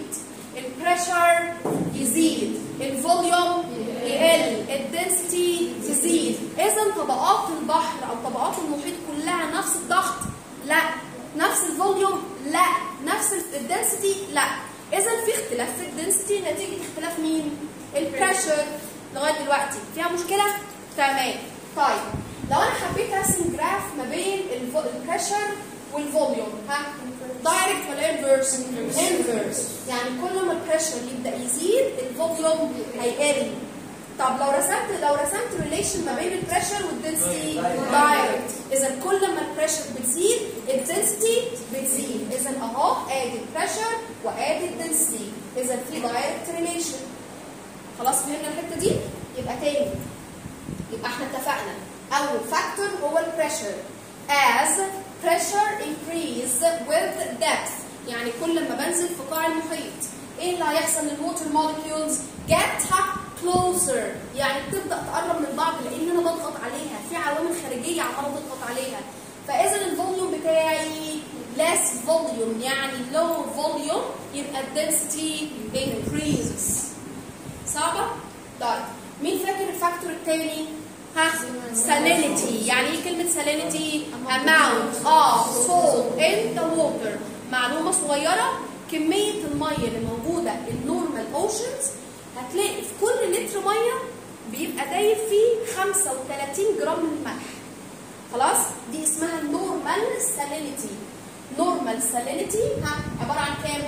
البريشر يزيد الفوليوم يقل الدنسيتي تزيد اذا طبقات البحر او طبقات المحيط كلها نفس الضغط لا نفس الفوليوم لا نفس الدنسيتي لا اذا في اختلاف في الدنسيتي نتيجه اختلاف مين البريشر لغايه دلوقتي فيها مشكله تمام طيب لو انا حبيت ارسم جراف ما بين البريشر والفوليوم ها دايركت ولا انفيرس انفيرس يعني كل ما البريشر يبدا يزيد الفوليوم هيقل طب لو رسمت لو رسمت ريليشن ما بين البريشر والدنسيتي دايركت اذا كل ما البريشر بتزيد الدنسيتي بتزيد اذا اهو ادي البريشر وادي الدنسيتي اذا في دايركت ريليشن خلاص فهمنا الحته دي يبقى تاني يبقى احنا اتفقنا اول فاكتور هو البريشر as pressure increase with depth يعني كل ما بنزل في قاع المحيط ايه اللي هيحصل للووتر molecules get closer يعني بتبدا تقرب من بعض لان انا بضغط عليها في عوامل خارجيه عماله تضغط عليها فاذا الفوليوم بتاعي less volume يعني low volume يبقى الدنسيتي increases صعبه؟ طيب مين فاكر الفاكتور الثاني؟ ها salinity يعني ايه كلمة salinity؟ amount of salt in the water معلومة صغيرة كمية المية اللي موجودة النورمال اوشنز هتلاقي في كل لتر مية بيبقى دايب فيه 35 جرام من الملح خلاص دي اسمها النورمال salinity نورمال salinity ها عبارة عن كام؟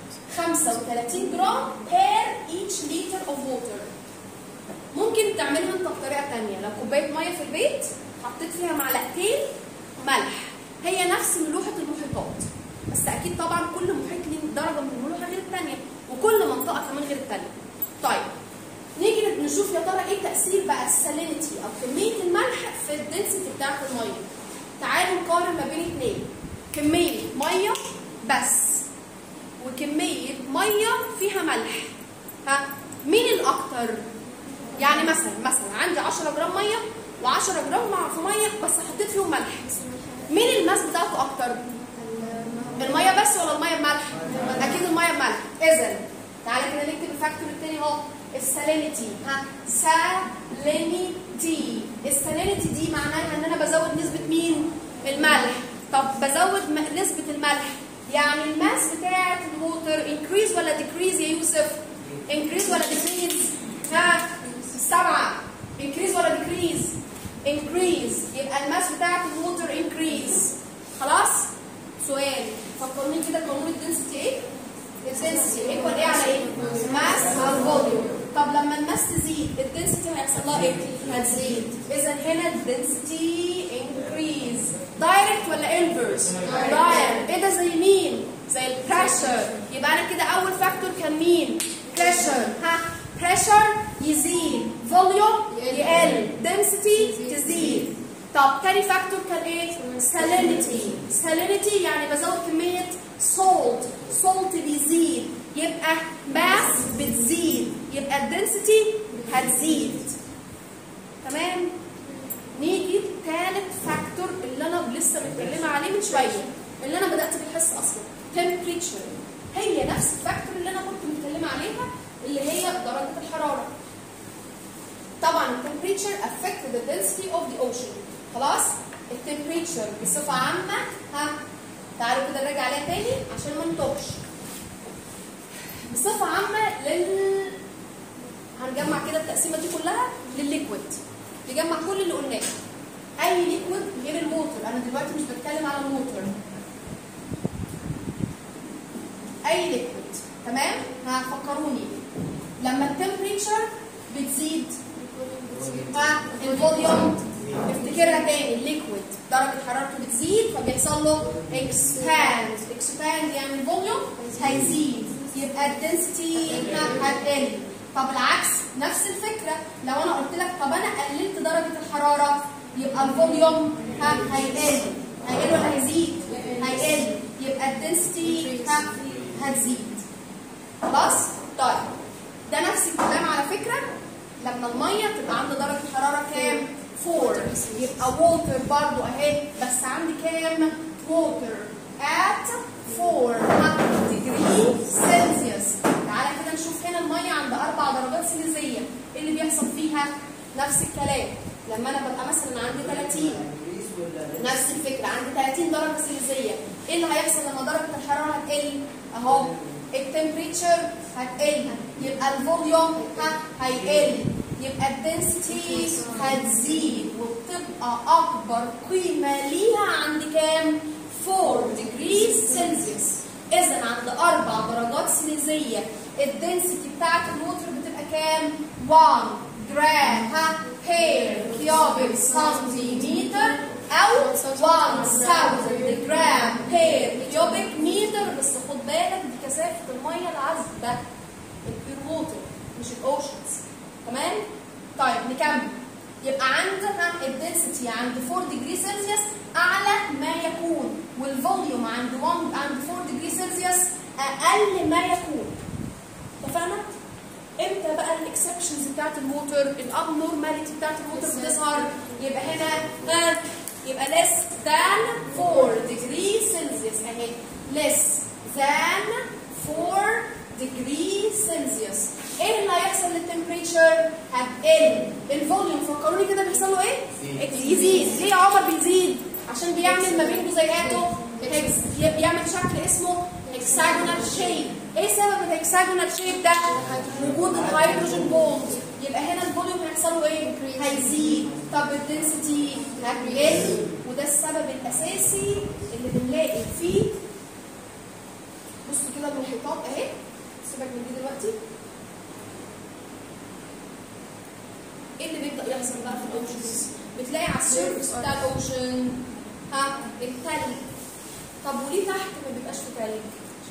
35 جرام per each liter of water ممكن تعملها انت بطريقه ثانيه لو كوبايه ميه في البيت حطيت فيها معلقتين ملح هي نفس ملوحه المحيطات بس اكيد طبعا كل محيط ليه درجه من الملوحه غير الثانيه وكل منطقه كمان غير الثانيه طيب نيجي نشوف يا ترى ايه تاثير بقى السالينيتي او كميه الملح في الدنسيتي بتاعت الميه تعالوا نقارن ما بين اثنين كميه ميه بس وكميه ميه فيها ملح ها مين الاكتر يعني مثلا مثلا عندي 10 جرام ميه و10 جرام مع في ميه بس حطيت فيهم ملح مين الماس بتاعته اكتر الميه بس ولا الميه بملح اكيد الميه بملح اذا تعالى كده نكتب الفاكتور الثاني اهو السالينيتي ها سالينيتي السالينيتي دي معناها ان انا بزود نسبه مين الملح طب بزود م- نسبه الملح يعني الماس بتاعه الووتر انكريز ولا ديكريز يا يوسف انكريز ولا ديكريز ها سبعة increase ولا decrease increase يبقى الماس بتاعت الووتر increase خلاص سؤال فكروني كده قانون الدنسيتي ايه الدنسيتي ايكوال ايه على ايه ماس على فوليوم طب لما الماس تزيد الدنسيتي هيحصل لها ايه هتزيد اذا هنا الدنسيتي increase دايركت ولا انفرس دايركت ايه ده زي مين زي البريشر يبقى انا كده اول فاكتور كان مين بريشر ها pressure يزيد volume يقل density تزيد طب تاني فاكتور كان ايه salinity salinity يعني بزود كمية salt salt بيزيد يبقى mass بتزيد يبقى density هتزيد تمام نيجي لتالت فاكتور اللي انا لسه متكلمه عليه من شويه اللي انا بدات بالحس اصلا temperature هي نفس الفاكتور اللي انا كنت متكلمه عليها اللي هي درجة الحرارة. طبعا التمبريتشر affect the density of the ocean. خلاص؟ التمبريتشر بصفة عامة ها تعالوا كده نراجع عليها تاني عشان ما نتوهش. بصفة عامة لل هنجمع كده التقسيمة دي كلها للليكويد. نجمع كل اللي قلناه. أي ليكويد غير الموتور، أنا دلوقتي مش بتكلم على الموتور. أي ليكويد تمام؟ هفكروني لما التمبريتشر بتزيد ها الفوليوم افتكرها تاني الليكويد درجة حرارته بتزيد فبيحصل له expand expand يعني الفوليوم هيزيد يبقى الدنسيتي هتقل طب العكس نفس الفكرة لو انا قلت لك طب انا قللت درجة الحرارة يبقى الفوليوم ها هيقل هيقل ولا هيزيد؟ هيقل يبقى الدنسيتي ها هتزيد خلاص؟ طيب ده نفس الكلام على فكرة لما المية تبقى عند درجة حرارة كام؟ 4 يبقى ووتر برضو اهي بس عندي كام؟ ووتر at 4 degree celsius تعالى كده نشوف هنا المية عند أربع درجات سيليزية ايه اللي بيحصل فيها؟ نفس الكلام لما أنا ببقى مثلا عندي 30 نفس الفكرة عندي 30 درجة سيليزية ايه اللي هيحصل لما درجة الحرارة هتقل؟ اهو التمبريتشر هتقل يبقى الفوليوم هيقل يبقى الدنسيتي هتزيد وبتبقى اكبر قيمه ليها عند كام 4 degrees سيلسيوس اذا عند اربع درجات سيليزيه الدنسيتي بتاعت الوتر بتبقى كام 1 جرام ها بير كيوبيك سنتيمتر او 1000 جرام بير كيوبيك متر بس خد بالك دي كثافه الميه العذبه البير ووتر مش الاوشنز تمام طيب نكمل يبقى عندنا الدنسيتي عند 4 ديجري سيلسيوس اعلى ما يكون والفوليوم عند 1 عند 4 ديجري سيلسيوس اقل ما يكون اتفقنا؟ امتى بقى الاكسبشنز بتاعت الووتر الاب نورماليتي بتاعت الووتر بتظهر يبقى هنا ها يبقى less than 4 degree Celsius اهي less than 4 degree Celsius ايه اللي هيحصل للتمبريتشر؟ هتقل الفوليوم فكروني كده بيحصل له ايه؟ يزيد ليه يا عمر بيزيد؟ عشان بيعمل ما بين جزيئاته هيكس- بيعمل شكل اسمه hexagonal shape ايه سبب الهكساجونال شيب ده؟ وجود الهيدروجين بوند يبقى هنا الفوليوم هيحصل له ايه؟ هيزيد طب الدنسيتي هتقل وده السبب الاساسي اللي بنلاقي فيه بصوا كده المحيطات اهي سيبك من دي دلوقتي ايه اللي بيبدا يحصل بقى في الاوشنز؟ بتلاقي على السيرفس بتاع الاوشن ها التلج طب وليه تحت ما بيبقاش في تلج؟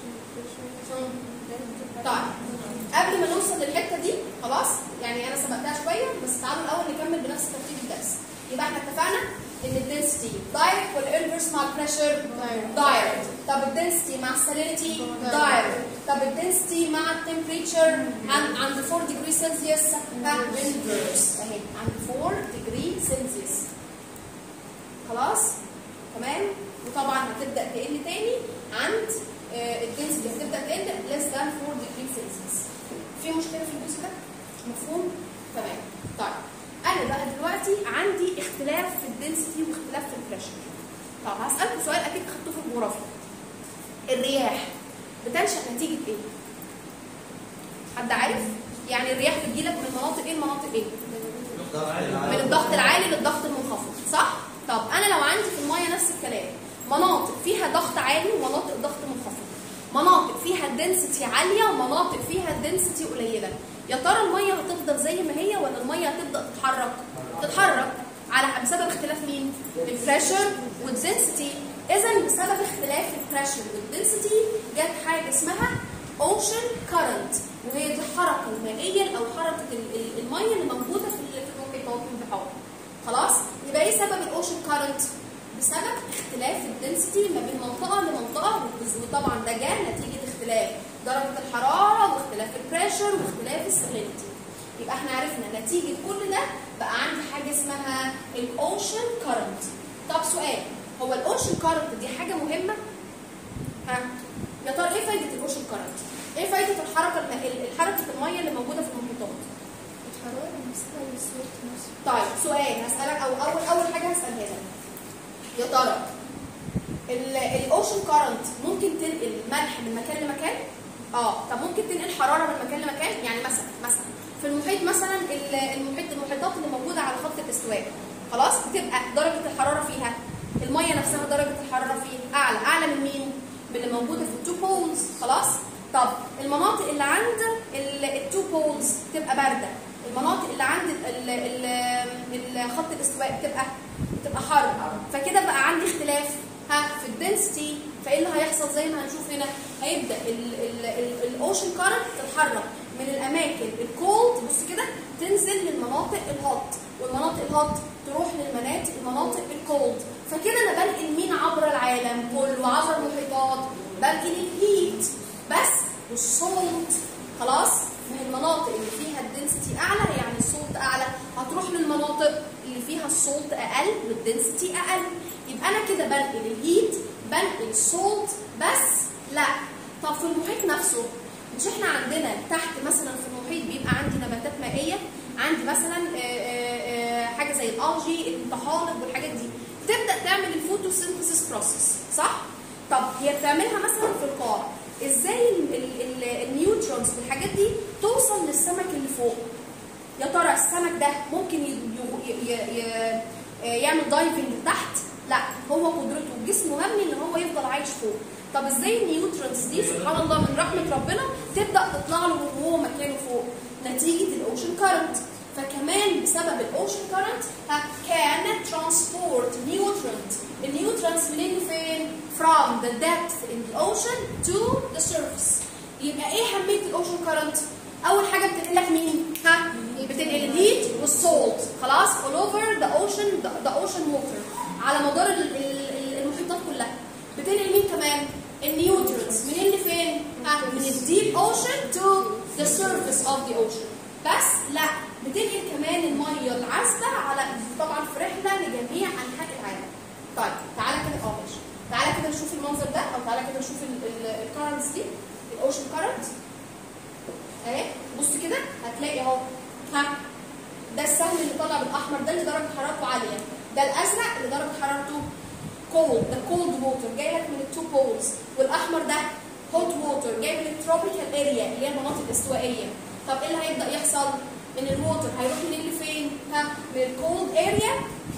طيب قبل ما نوصل للحته دي خلاص يعني انا سبقتها شويه بس تعالوا الاول نكمل بنفس ترتيب الدرس يبقى احنا اتفقنا ان الدنسيتي دايركت ولا انفرس مع البريشر دايركت طب الدنسيتي مع السالينيتي دايركت طب الدنسيتي مع التمبريتشر عند 4 ديجري سيلسيوس انفرس اهي عند 4 ديجري سيلسيوس خلاص تمام وطبعا هتبدا تقل تاني عند الدنسيتي هتبدا تقل less than 4 degree celsius في مشكله في الجزء ده مفهوم تمام طيب انا بقى دلوقتي عندي اختلاف في الدنسيتي واختلاف في البريشر طب هسالكم سؤال اكيد خدتوه في الجغرافيا الرياح بتنشا نتيجه ايه حد عارف يعني الرياح بتجيلك من مناطق ايه لمناطق ايه من الضغط العالي للضغط المنخفض صح طب انا لو عندي في الميه نفس الكلام مناطق فيها ضغط عالي ومناطق ضغط منخفض مناطق فيها الدنسيتي عاليه ومناطق فيها الدنسيتي قليله يا ترى الميه هتفضل زي ما هي ولا الميه هتبدا تتحرك تتحرك على بسبب اختلاف مين البريشر والدنسيتي اذا بسبب اختلاف البريشر والدنسيتي جت حاجه اسمها اوشن كارنت وهي دي الحركه المائيه او حركه ال- ال- الميه اللي موجوده في ال- في المحيطات والبحار خلاص يبقى ايه سبب الاوشن كارنت بسبب اختلاف الدنسيتي ما بين منطقه لمنطقه وطبعا ده جاء نتيجه اختلاف درجه الحراره واختلاف البريشر واختلاف السالينيتي يبقى احنا عرفنا نتيجه كل ده بقى عندي حاجه اسمها الاوشن كارنت طب سؤال هو الاوشن كارنت دي حاجه مهمه ها يا ترى ايه فايده الاوشن كارنت ايه فايده الحركه الم- حركه الميه اللي موجوده في المحيطات الحرارة نفسها والصوت نفسه طيب سؤال هسألك أو أول أول حاجة هسألها لك يا ترى الأوشن كارنت ممكن تنقل ملح من مكان لمكان؟ اه طب ممكن تنقل حرارة من مكان لمكان؟ يعني مثلا مثلا في المحيط مثلا ال- المحيط المحيطات اللي موجودة على خط الاستواء خلاص بتبقى درجة الحرارة فيها المية نفسها درجة الحرارة فيها أعلى أعلى من مين؟ من اللي موجودة في التو بولز خلاص؟ طب المناطق اللي عند التو بولز تبقى باردة المناطق اللي عند ال- ال- ال- خط الاستواء بتبقى بتبقى حر فكده بقى عندي اختلاف ها في الدنسيتي فايه اللي هيحصل زي ما هنشوف هنا هيبدا الاوشن كارنت تتحرك من الاماكن الكولد بص كده تنزل للمناطق الهوت والمناطق الهوت تروح للمناطق المناطق الكولد فكده انا بنقل مين عبر العالم كله عبر المحيطات بنقل الهيت بس والصوت خلاص من المناطق اللي فيها الدنسيتي اعلى يعني الصوت اعلى هتروح للمناطق اللي فيها الصوت اقل والدنسيتي اقل يبقى انا كده بنقل الهيت بنقل الصوت بس لا طب في المحيط نفسه مش احنا عندنا تحت مثلا في المحيط بيبقى عندي نباتات مائيه عندي مثلا آه، آه، آه، حاجه زي الالجي الطحالب والحاجات دي تبدا تعمل الفوتوسينثيسيس بروسيس صح طب هي بتعملها مثلا في القاع ازاي ال- ال- ال- النيوترونز والحاجات دي توصل للسمك اللي فوق يا ترى السمك ده ممكن ي- ي- ي- ي- يعمل دايفنج تحت لا هو قدرته الجسم مهمي ان هو يفضل عايش فوق طب ازاي النيوترونز دي سبحان الله من رحمه ربنا تبدا تطلع له وهو مكانه فوق نتيجه الاوشن كارنت فكمان بسبب الاوشن كارنت كان ترانسبورت نيوترنت النيوترنتس منين لفين from the depth in the ocean to the surface يبقى ايه اهميه الاوشن كارنت اول حاجه بتنقل لك مين ها بتنقل الهيت والسولت خلاص all over the ocean the, the ocean water على مدار ال- ال- ال- المحيطات كلها بتنقل مين كمان النيوترينز منين لفين ها من الديب اوشن تو the surface of the ocean بس لا بتنقل كمان الميه العذبه على طبعا في رحله لجميع انحاء العالم طيب تعالى كده اه ماشي تعالى كده نشوف المنظر ده او تعالى كده نشوف الكارنتس دي الاوشن كارنت اهي بص كده هتلاقي اهو ها ده السهم اللي طالع بالاحمر ده اللي درجه حرارته عاليه ده الازرق اللي درجه حرارته كولد ده كولد ووتر جاي لك من التو بولز والاحمر ده هوت ووتر جاي من التروبيكال اريا اللي هي المناطق الاستوائيه طب ايه اللي هيبدا يحصل ان الووتر هيروح منين لفين ها من الكولد اريا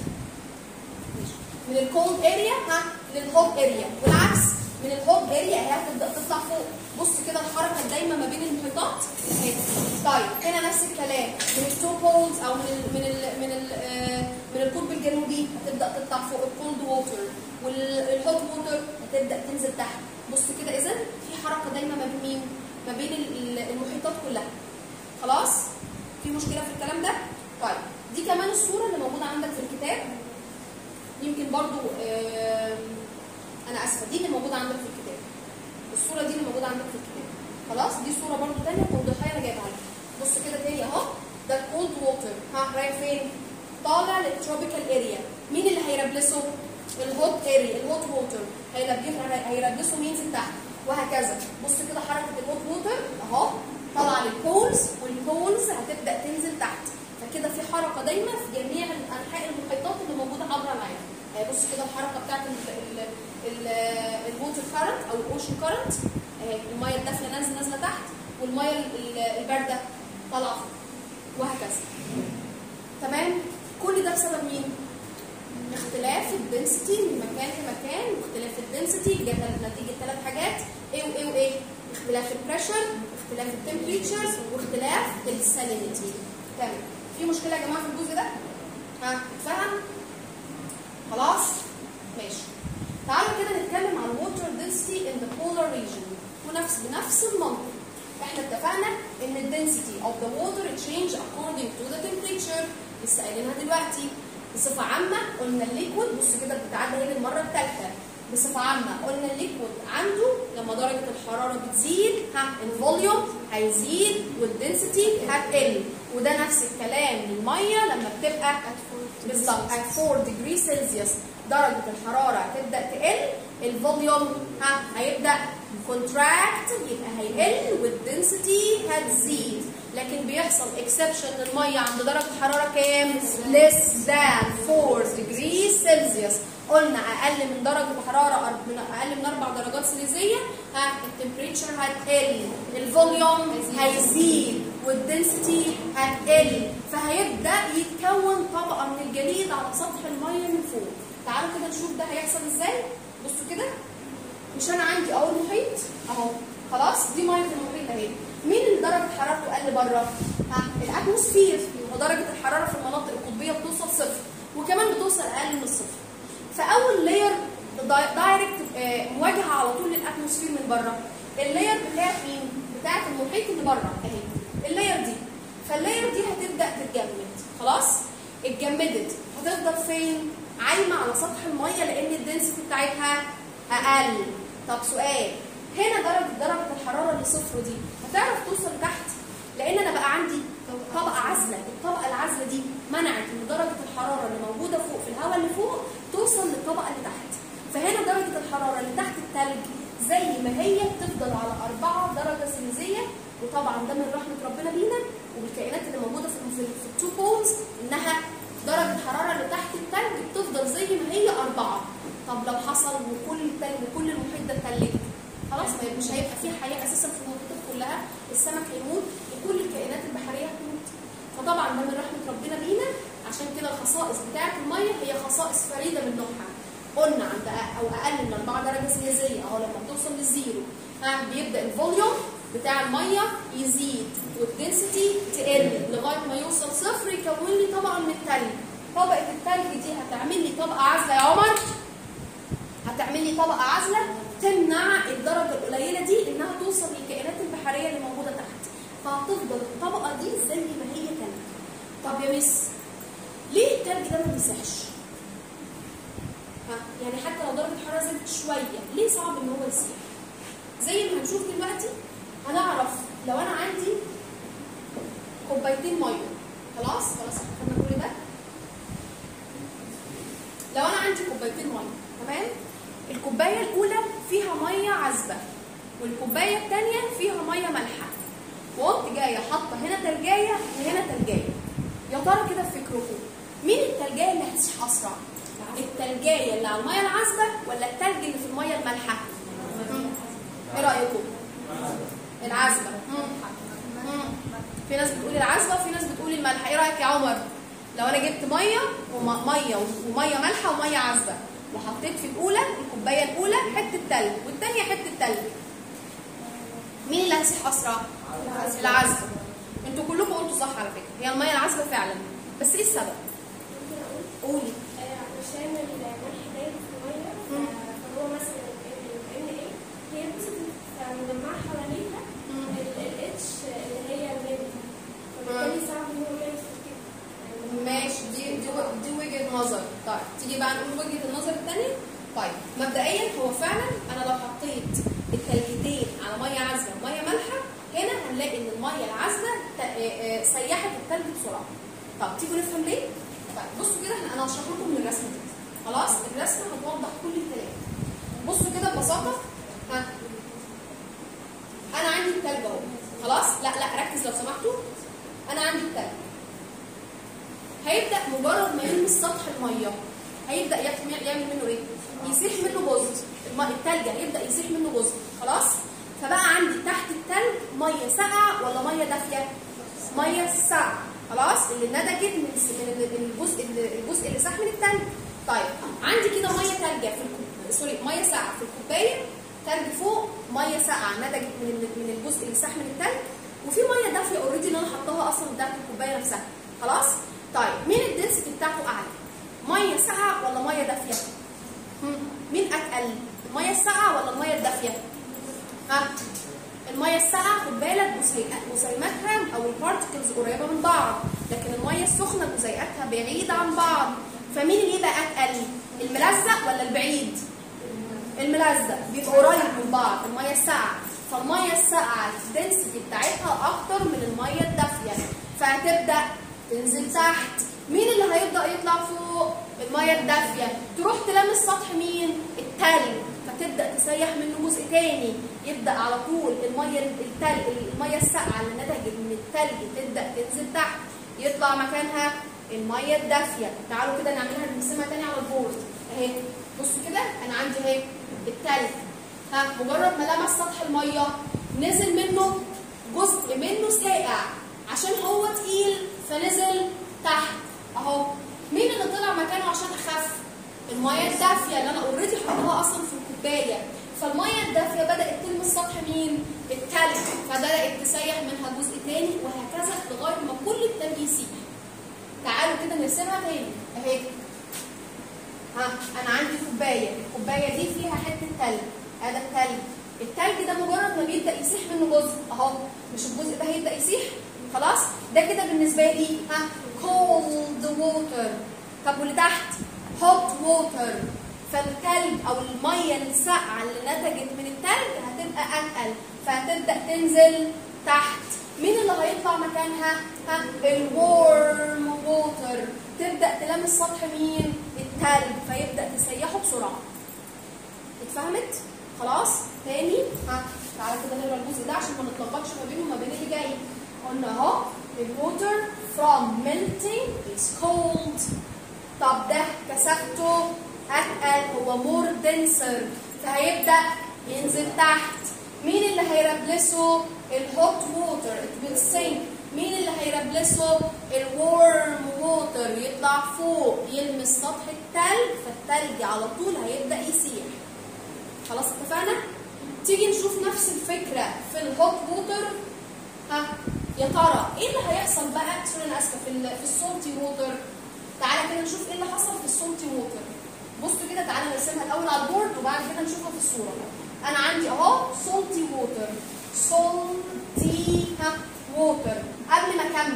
من الكولد اريا ها للهوت اريا والعكس من الهوت اريا هي هتبدا تطلع فوق بص كده الحركه الدايمه ما بين المحيطات اهي طيب هنا نفس الكلام من التو بولز او من ال من ال من ال آه، من القطب الجنوبي هتبدا تطلع فوق الكولد ووتر والهوت ووتر هتبدا تنزل تحت بص كده اذا في حركه دايمه ما بين مين ما بين ال- ال- المحيطات كلها خلاص في مشكله في الكلام ده طيب دي كمان الصوره اللي موجوده عندك في الكتاب يمكن برضو آم، انا اسفه دي اللي موجوده عندك في الكتاب الصوره دي اللي موجوده عندك في الكتاب خلاص دي صوره برضو تانية توضيحيه انا جايبها لك بص كده تاني اهو ده الكولد ووتر ها رايح فين طالع للتروبيكال اريا مين اللي هيربلسه الهوت اريا الهوت ووتر هيربلسه مين في تحت وهكذا بص كده حركه الهوت ووتر اهو طالعه للبولز والبولز هتبدا تنزل تحت فكده في حركه دايما في جميع انحاء المحيطات اللي موجوده عبر العالم يعني بص كده الحركه بتاعت الووتر كارنت او الاوشن كارنت الميه الدافيه نازله نازله تحت والميه ال- ال- البارده طالعه فوق وهكذا تمام كل ده بسبب مين اختلاف الدنسيتي من مكان لمكان واختلاف الدنسيتي جت نتيجه ثلاث حاجات ايه وايه وايه اختلاف البريشر اختلاف التمبريتشرز واختلاف السالينيتي تمام في مشكله يا جماعه في الجزء ده ها اتفهم خلاص ماشي تعالوا كده نتكلم عن water density in the polar region ونفس بنفس المنطق احنا اتفقنا ان ال density of the water change according to the temperature لسه قايلينها دلوقتي بصفة عامة قلنا الليكويد بص كده بتتعدى هنا المرة الثالثة بصفة عامة قلنا الليكويد عنده لما درجة الحرارة بتزيد ها الفوليوم هيزيد والدنسيتي هتقل وده نفس الكلام للمية لما بتبقى بالظبط at 4 degree celsius درجة الحرارة هتبدأ تقل الفوليوم ها هيبدأ كونتراكت يبقى هيقل والدنسيتي هتزيد لكن بيحصل اكسبشن للميه عند درجه حراره كام؟ less than 4 degree celsius قلنا اقل من درجه حراره أر- من اقل من 4 درجات سليزيه ها التمبريتشر هتقل الفوليوم هيزيد والدنسيتي هتقل فهيبدا يتكون طبقه من الجليد على سطح الميه من فوق تعالوا كده نشوف ده هيحصل ازاي بصوا كده مش انا عندي اهو المحيط اهو خلاص دي ميه المحيط اهي مين اللي درجه حرارته اقل بره؟ ها الاتموسفير ودرجه الحراره في المناطق القطبيه بتوصل صفر وكمان بتوصل اقل من الصفر فاول لاير دايركت مواجهه على طول للاتموسفير من بره اللاير بتاعت مين؟ بتاعت المحيط اللي بره اهي اللاير دي فاللاير دي هتبدا تتجمد خلاص اتجمدت هتفضل فين؟ عايمه على سطح الميه لان الدنسيتي بتاعتها اقل طب سؤال هنا درجه درجه الحراره اللي صفر دي هتعرف توصل تحت لان انا بقى عندي طبقه عازله الطبقه العازله دي منعت ان درجه الحراره اللي موجوده فوق في الهواء اللي فوق توصل للطبقه اللي تحت فهنا درجه الحراره اللي تحت التلج زي ما هي بتفضل على 4 درجه سليزيه وطبعا ده من رحمه ربنا بينا وبالكائنات اللي موجوده في في, في التو بولز انها درجه الحراره اللي تحت التلج بتفضل زي ما هي 4 طب لو حصل وكل التلج وكل المحيط ده اتلج خلاص ما- مش هيبقى في حياه اساسا في المحيطات كلها السمك هيموت وكل الكائنات البحريه هتموت فطبعا ده من رحمه ربنا بينا عشان كده الخصائص بتاعه الميه هي خصائص فريده من نوعها قلنا عند أ- او اقل من 4 درجه سليزيه اهو لما بتوصل للزيرو ها بيبدا الفوليوم بتاع الميه يزيد والدنسيتي تقل لغايه ما يوصل صفر يكون لي طبقه من التلج طبقه التلج دي هتعمل لي طبقه عازله يا عمر هتعمل لي طبقه عازله تمنع الدرجه القليله دي انها توصل للكائنات البحريه اللي موجوده تحت فهتفضل الطبقه دي زي ما هي كانت طب يا مس ليه التلج ده ما بيسيحش؟ ها يعني حتى لو درجه الحراره زادت شويه ليه صعب ان هو يسيح؟ زي ما هنشوف دلوقتي هنعرف لو انا عندي كوبايتين ميه خلاص خلاص احنا خدنا كل ده لو انا عندي كوبايتين ميه تمام الكوبايه الاولى فيها ميه عذبه والكوبايه الثانيه فيها ميه مالحه وقمت جايه حاطه هنا تلجايه وهنا تلجايه يا ترى كده في فكركم مين التلجايه اللي هتسيح اسرع التلجايه اللي على الميه العذبه ولا التلج اللي في الميه المالحه مم. ايه رايكم العذبه مم. مم. في ناس بتقول العذبه وفي ناس بتقول المالحه ايه رايك يا عمر لو انا جبت ميه وميه وميه مالحه وميه عذبه وحطيت في الاولى الكوبايه الاولى حته تلج والثانيه حته تلج مين اللي هيسيح اسرع العذبه انتوا كلكم قلتوا صح على فكره هي الميه العذبه فعلا بس ايه السبب ممكن اقول قولي آه، علشان الملح دايب في الميه مم. ف- فهو مثلا ال ان ايه هي بوزيتيف فمجمعه حواليها مم. الاتش اللي هي نيجاتيف فبالتالي صعب ان هو يمسك كده يعني ماشي دي دي و- دي وجهه نظر طيب تيجي بقى نقول وجهه النظر الثانيه طيب مبدئيا هو فعلا انا لو حطيت التلجتين على ميه عذبه وميه مالحه هنا هنلاقي ان الميه العذبه ت- آه، آه، سيحت التلج بسرعه طب تيجوا نفهم ليه؟ طيب بصوا كده احنا- انا هشرح لكم من الرسمه دي خلاص الرسمه هتوضح كل الكلام بصوا كده ببساطه ها انا عندي التلج اهو خلاص لا لا ركز لو سمحتوا انا عندي التلج هيبدا مجرد ما يلمس سطح الميه هيبدا يعمل يعمل منه ايه؟ يسيح منه جزء الم- التلج هيبدا يسيح منه جزء خلاص؟ فبقى عندي تحت التلج ميه ساقعه ولا ميه دافيه؟ ميه ساقعه خلاص اللي نتجت من الس- من ال- من الجزء اللي- الجزء اللي ساح من التلج طيب عندي كده ميه تلجه في الكوب سوري ميه ساقعه في الكوبايه تلج فوق ميه ساقعه نتجت من ال- من الجزء اللي ساح من التلج وفي ميه دافيه اوريدي اللي انا حطاها اصلا تحت الكوبايه نفسها خلاص طيب مين الدنسيتي بتاعته اعلى ميه ساقعه ولا ميه دافيه هم، مين اتقل الميه الساقعه ولا الميه الدافيه ها الميه الساقعه خد بالك جزيئات جزيئاتها او البارتكلز قريبه من بعض لكن الميه السخنه جزيئاتها بعيده عن بعض فمين اللي يبقى اتقل الملزق ولا البعيد الملزق بيبقى قريب من بعض الميه الساقعه فالميه الساقعه الدنسيتي بتاعتها اكتر من الميه الدافيه فهتبدا تنزل تحت مين اللي هيبدا يطلع فوق الميه الدافيه تروح تلامس سطح مين التلج فتبدا تسيح منه جزء تاني يبدا على طول الميه التلج الميه الساقعه اللي نتجت من التلج تبدا تنزل تحت يطلع مكانها الميه الدافيه تعالوا كده نعملها نرسمها تاني على البورد اهي بصوا كده انا عندي اهي التلج ها مجرد ما لمس سطح الميه نزل منه جزء منه ساقع عشان هو تقيل فنزل تحت اهو مين اللي طلع مكانه عشان اخف الميه الدافيه اللي انا اوريدي حطاها اصلا في الكوبايه فالميه الدافيه بدات تلمس سطح مين التلج فبدات تسيح منها جزء تاني وهكذا لغايه ما كل التلج يسيح تعالوا كده نرسمها تاني اهي ها انا عندي كوبايه الكوبايه دي فيها حته تلج هذا التلج التلج ده مجرد ما بيبدا يسيح منه جزء اهو مش الجزء ده هيبدا يسيح خلاص ده كده بالنسبه لي ها cold water طب واللي تحت hot water فالتلج او الميه الساقعه اللي نتجت من التلج هتبقى اتقل فهتبدا تنزل تحت مين اللي هيطلع مكانها ها الورم ووتر تبدا تلامس سطح مين التلج فيبدا تسيحه بسرعه اتفهمت خلاص تاني ها تعالى كده نقرا الجزء ده عشان ما نتلخبطش ما بينه وما بين اللي جاي قلنا اهو الووتر from melting is cold طب ده كثافته اتقل هو مور دنسر فهيبدا ينزل تحت مين اللي هيربلسه الهوت ووتر it will sink مين اللي هيربلسه الورم ووتر يطلع فوق يلمس سطح التلج فالتلج على طول هيبدا يسيح خلاص اتفقنا تيجي نشوف نفس الفكره في الهوت ووتر ها يا ترى ايه اللي هيحصل بقى سوري انا اسفه في ال- في السولتي ووتر تعالى كده نشوف ايه اللي حصل في السولتي ووتر بصوا كده تعالى نرسمها الاول على البورد وبعد كده نشوفها في الصوره انا عندي اهو سولتي ووتر سولتي ها ووتر قبل ما اكمل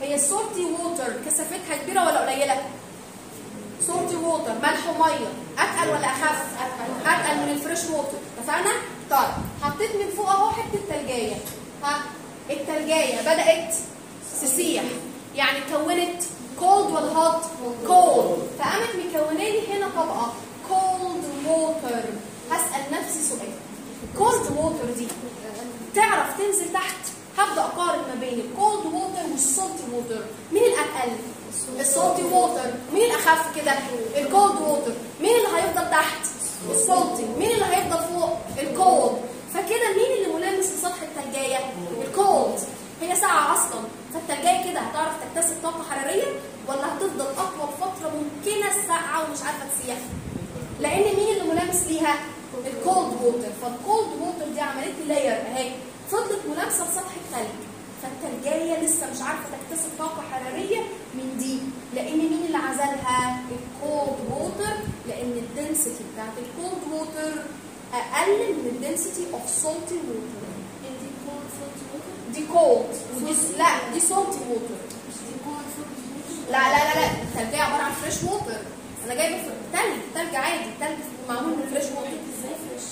هي السولتي ووتر كثافتها كبيره ولا قليله سولتي ووتر ملح وميه اتقل ولا اخف اتقل من الفريش ووتر اتفقنا طيب حطيت من فوق اهو حته تلجايه ها التلجايه بدات تسيح يعني كونت كولد ولا هوت كولد فقامت مكونه لي هنا طبقه كولد ووتر هسال نفسي سؤال كولد ووتر دي تعرف تنزل تحت هبدا اقارن ما بين الكولد ووتر والسولتي ووتر مين الاتقل السولتي ووتر مين الاخف كده الكولد ووتر مين اللي هيفضل تحت السولتي مين اللي هيفضل فوق الكولد فكده مين اللي ملامس لسطح الثلجايه الكولد هي ساعه اصلا فالثلجايه كده هتعرف تكتسب طاقه حراريه ولا هتفضل اطول فتره ممكنه ساعه ومش عارفه تسيح لان مين اللي ملامس ليها الكولد ووتر فالكولد ووتر دي عملت لي لاير اهي فضلت ملامسه لسطح الثلج فالثلجايه لسه مش عارفه تكتسب طاقه حراريه من دي لان مين اللي عزلها الكولد ووتر لان الدنسيتي بتاعت الكولد ووتر اقل من الدنسيتي اوف سولتي ووتر دي كولد فوت ووتر دي كولد ودي لا دي سولتي ووتر مش دي كولد فوت ووتر لا لا لا لا الثلجيه عباره عن فريش ووتر انا جايبه ثلج ثلج عادي ثلج معمول من فريش ووتر ازاي فريش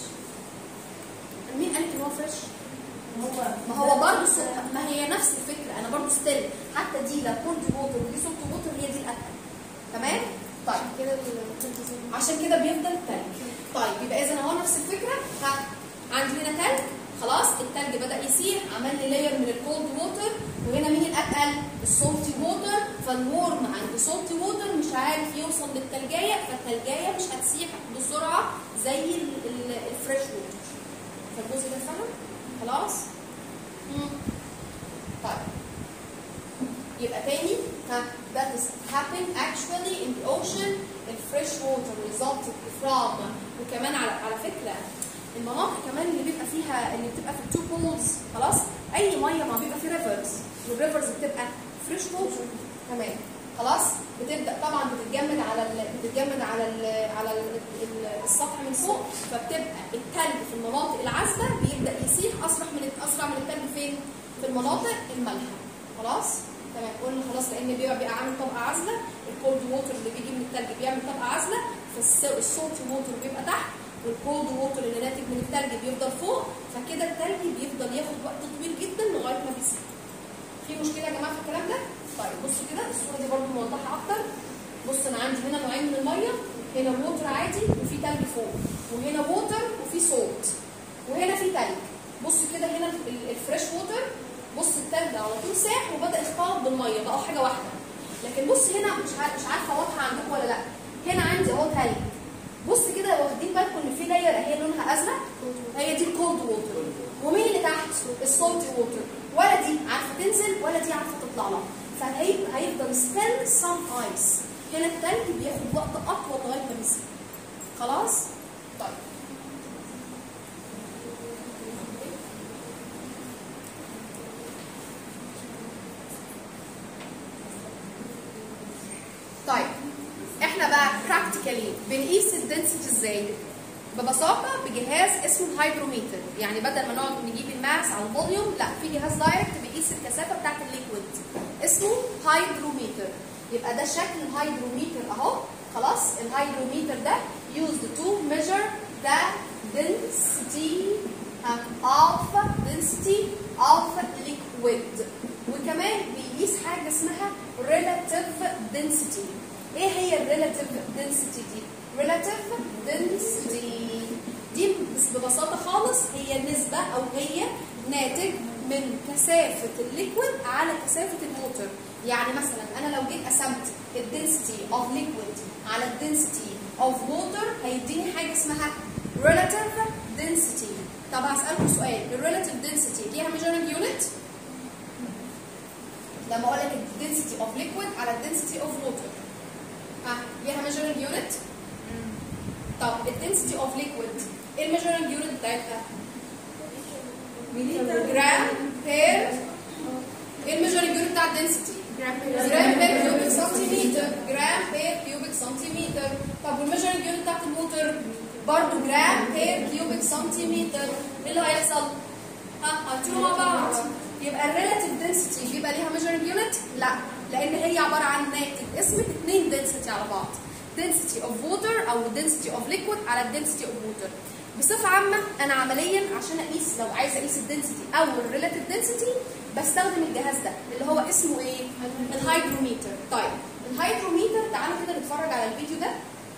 مين قال لك ان هو فريش؟ هو ما هو برضه س- ما هي نفس الفكره انا برضه ستيل حتى دي لا كولد ووتر ودي سولت ووتر هي دي الاتقل تمام؟ طيب كده ال- عشان كده بيفضل تلج طيب يبقى اذا هو نفس الفكره ها عندي هنا تلج خلاص التلج بدا يسيح عمل لي لاير من الكولد ووتر وهنا مين الاتقل السولتي ووتر فالورم عند سولتي ووتر مش عارف يوصل للتلجايه فالتلجايه مش هتسيح بسرعه زي ال- ال- الفريش ووتر فالجزء ده فهم خلاص مم. طيب يبقى تاني ها that is happen actually in the ocean in fresh water resulted from وكمان على على فكره المناطق كمان اللي بيبقى فيها اللي بتبقى في التو بولز خلاص اي ميه ما بيبقى فيه ريفرز والريفرز بتبقى فريش ووتر تمام خلاص بتبدا طبعا بتتجمد على ال... بتتجمد على ال... على ال... ال- السطح من فوق فبتبقى التلج في المناطق العذبه بيبدا يسيح اسرع من اسرع من التلج فين؟ في المناطق المالحه خلاص؟ تمام قلنا خلاص لان بيبقى بيبقى عامل طبقه عازله الكولد ووتر اللي بيجي من التلج بيعمل طبقه عازله فالسولت ووتر بيبقى تحت والكولد ووتر اللي ناتج من التلج بيفضل فوق فكده التلج بيفضل ياخد وقت طويل جدا لغايه ما بيسيح في مشكله يا جماعه في الكلام ده؟ طيب بصوا كده الصوره دي برضو موضحه اكتر بص انا عندي هنا نوعين من الميه هنا ووتر عادي وفي تلج فوق وهنا ووتر وفي صوت وهنا في تلج بص كده هنا ال- الفريش ووتر بص التلج على طول ساح وبدا يختلط بالميه بقوا حاجه واحده لكن بص هنا مش عارف مش عارفه واضحه عندكم ولا لا هنا عندي اهو تلج بص كده واخدين بالكم ان في لاير اهي لونها ازرق هي دي الكولد ووتر ومين اللي تحت السولتي ووتر ولا دي عارفه تنزل ولا دي عارفه تطلع لها فهيبقى هيفضل ستيل سام ايس هنا التلج بياخد وقت اطول لغايه ما بيسيح خلاص طيب طيب احنا بقى براكتيكالي بنقيس الدنسيتي ازاي؟ ببساطه بجهاز اسمه الهيدروميتر يعني بدل ما نقعد نجيب الماس على الفوليوم لا في جهاز دايركت بيقيس الكثافه بتاعت الليكويد اسمه هيدروميتر يبقى ده شكل الهيدروميتر اهو خلاص الهيدروميتر ده used to measure the density of density of liquid وكمان بيقيس حاجه اسمها relative density ايه هي الريلاتيف density دي relative density دي بس ببساطه خالص هي نسبه او هي ناتج من كثافه الليكويد على كثافه الووتر يعني مثلا انا لو جيت قسمت الدنسيتي اوف ليكويد على الدنسيتي اوف ووتر هيديني حاجه اسمها relative density طب هسالكم سؤال الريلاتيف density ليها measuring unit لما اقول لك الدنسيتي اوف ليكويد على الدنسيتي اوف ووتر ها ليها measuring unit طب الدنسيتي اوف ليكويد ايه الميجرنج يونت بتاعتها؟ جرام بير ايه الميجرنج يونت بتاع الدنسيتي؟ جرام بير كيوبيك سنتيمتر جرام بير كيوبيك سنتيمتر طب والميجرنج يونت بتاعت الووتر برضه جرام بير كيوبيك سنتيمتر ايه اللي هيحصل؟ ها هتشوفوا مع بعض يبقى الريلاتيف density بيبقى ليها measuring unit لا لان هي عباره عن ناتج اسمك اثنين density على بعض density of water او density of liquid على density of water بصفه عامه انا عمليا عشان اقيس لو عايزه اقيس الدنسيتي او الريلاتيف density بستخدم الجهاز ده اللي هو اسمه ايه الهيدروميتر طيب الهيدروميتر تعالوا كده نتفرج على الفيديو ده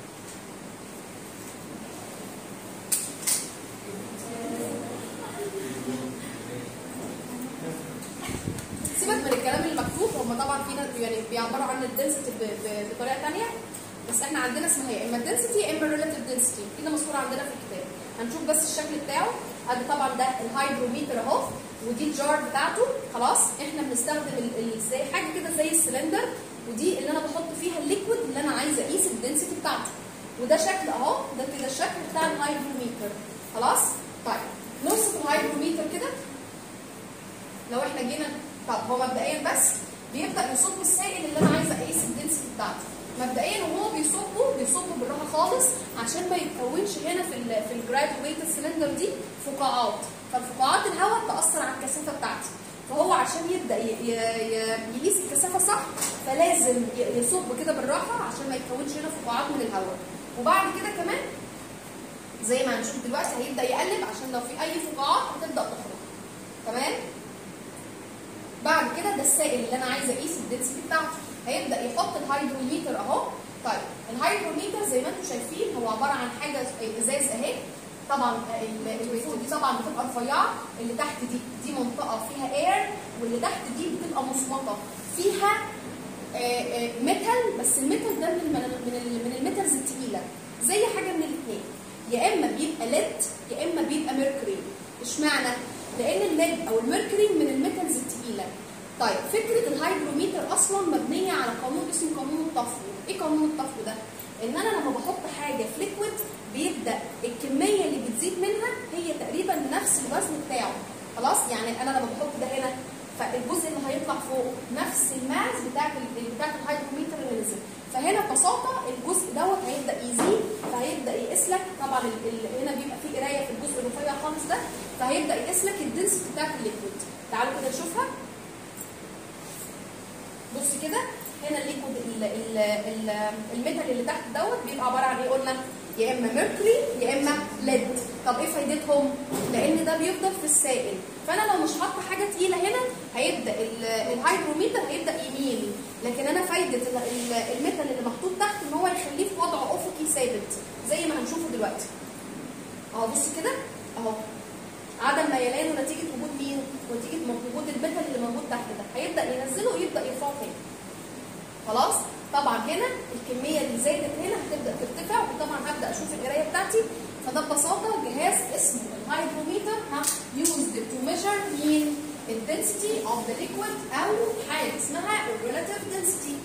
سيبك من الكلام المكتوب هم طبعا في ناس يعني بيعبروا عن الدنسيتي بطريقه ثانيه بس احنا عندنا اسمها يا اما الدنسيتي يا اما الريلاتيف دنسيتي كده مذكور عندنا في الكتاب هنشوف بس الشكل بتاعه ادي طبعا ده الهيدروميتر اهو ودي الجار بتاعته خلاص احنا بنستخدم ال- ال- زي حاجه كده زي السلندر ودي اللي انا بحط فيها الليكويد اللي انا عايزه اقيس الدنسيتي بتاعته وده شكل اهو ده كده الشكل بتاع الهيدروميتر خلاص طيب نوصف الهيدروميتر كده لو احنا جينا طب هو مبدئيا بس بيبدا يصب السائل اللي انا عايزه اقيس الدنسيتي بتاعته مبدئيا وهو بيصبه بيصبه بالراحه خالص عشان ما يتكونش هنا في ال في الجرادويتد سلندر دي فقاعات فالفقاعات الهواء تاثر على الكثافه بتاعتي فهو عشان يبدا ي- ي- ي- يقيس الكثافه صح فلازم ي- يصب كده بالراحه عشان ما يتكونش هنا فقاعات من الهواء وبعد كده كمان زي ما هنشوف دلوقتي هيبدا يقلب عشان لو في اي فقاعات هتبدا تخرج تمام بعد كده ده السائل اللي انا عايزه اقيس الدنسيتي بتاعته هيبدا يحط الهيدروميتر اهو طيب الهيدروميتر زي ما انتم شايفين هو عباره عن حاجه ازاز اهي طبعا ال- اللي فوق دي طبعا بتبقى رفيعه اللي تحت دي دي منطقه فيها اير واللي تحت دي بتبقى مصمطه فيها آه، آه، ميتال بس الميتال ده من المن- من ال- من الميتالز الثقيله زي حاجه من الاثنين يا اما بيبقى ليد يا اما بيبقى ميركوري اشمعنى لان الليد او الميركوري من الميتالز الثقيله طيب فكره الهيدروميتر اصلا مبنيه على قانون اسمه قانون الطفو ايه قانون الطفو ده ان انا لما بحط حاجه في ليكويد بيبدا الكميه اللي بتزيد منها هي تقريبا نفس الوزن بتاعه خلاص يعني انا لما بحط ده هنا فالجزء اللي هيطلع فوق نفس الماس بتاعت ال- بتاعت الهيدروميتر اللي نزل فهنا ببساطه الجزء دوت هيبدا يزيد فهيبدا يقيس لك طبعا ال- ال- هنا بيبقى فيه قرايه في الجزء الرفيع خالص ده فهيبدا يقيس لك الدنسيتي بتاعت الليكويد تعالوا كده نشوفها بص كده هنا الليكويد ال- ال- ال- الميتال اللي تحت دوت بيبقى عباره عن ايه قلنا يا اما ميركوري يا اما ليد طب ايه فايدتهم لان ده بيفضل في السائل فانا لو مش حاطه حاجه تقيله هنا هيبدا ال- الهيدروميتر هيبدا يميل لكن انا فايده ال- ال- الميتال اللي محطوط تحت ان هو يخليه في وضع افقي ثابت زي ما هنشوفه دلوقتي اهو بص كده اهو عدم ميلانه نتيجه وجود مين؟ نتيجه وجود الميتال اللي موجود تحت ده هيبدا ينزله ويبدا يرفعه تاني خلاص طبعا هنا الكميه اللي زادت هنا هتبدا ترتفع وطبعا هبدا اشوف القرايه بتاعتي فده ببساطه جهاز اسمه الهيدروميتر ها used to measure مين الدنسيتي of the liquid او حاجه اسمها الريلاتيف density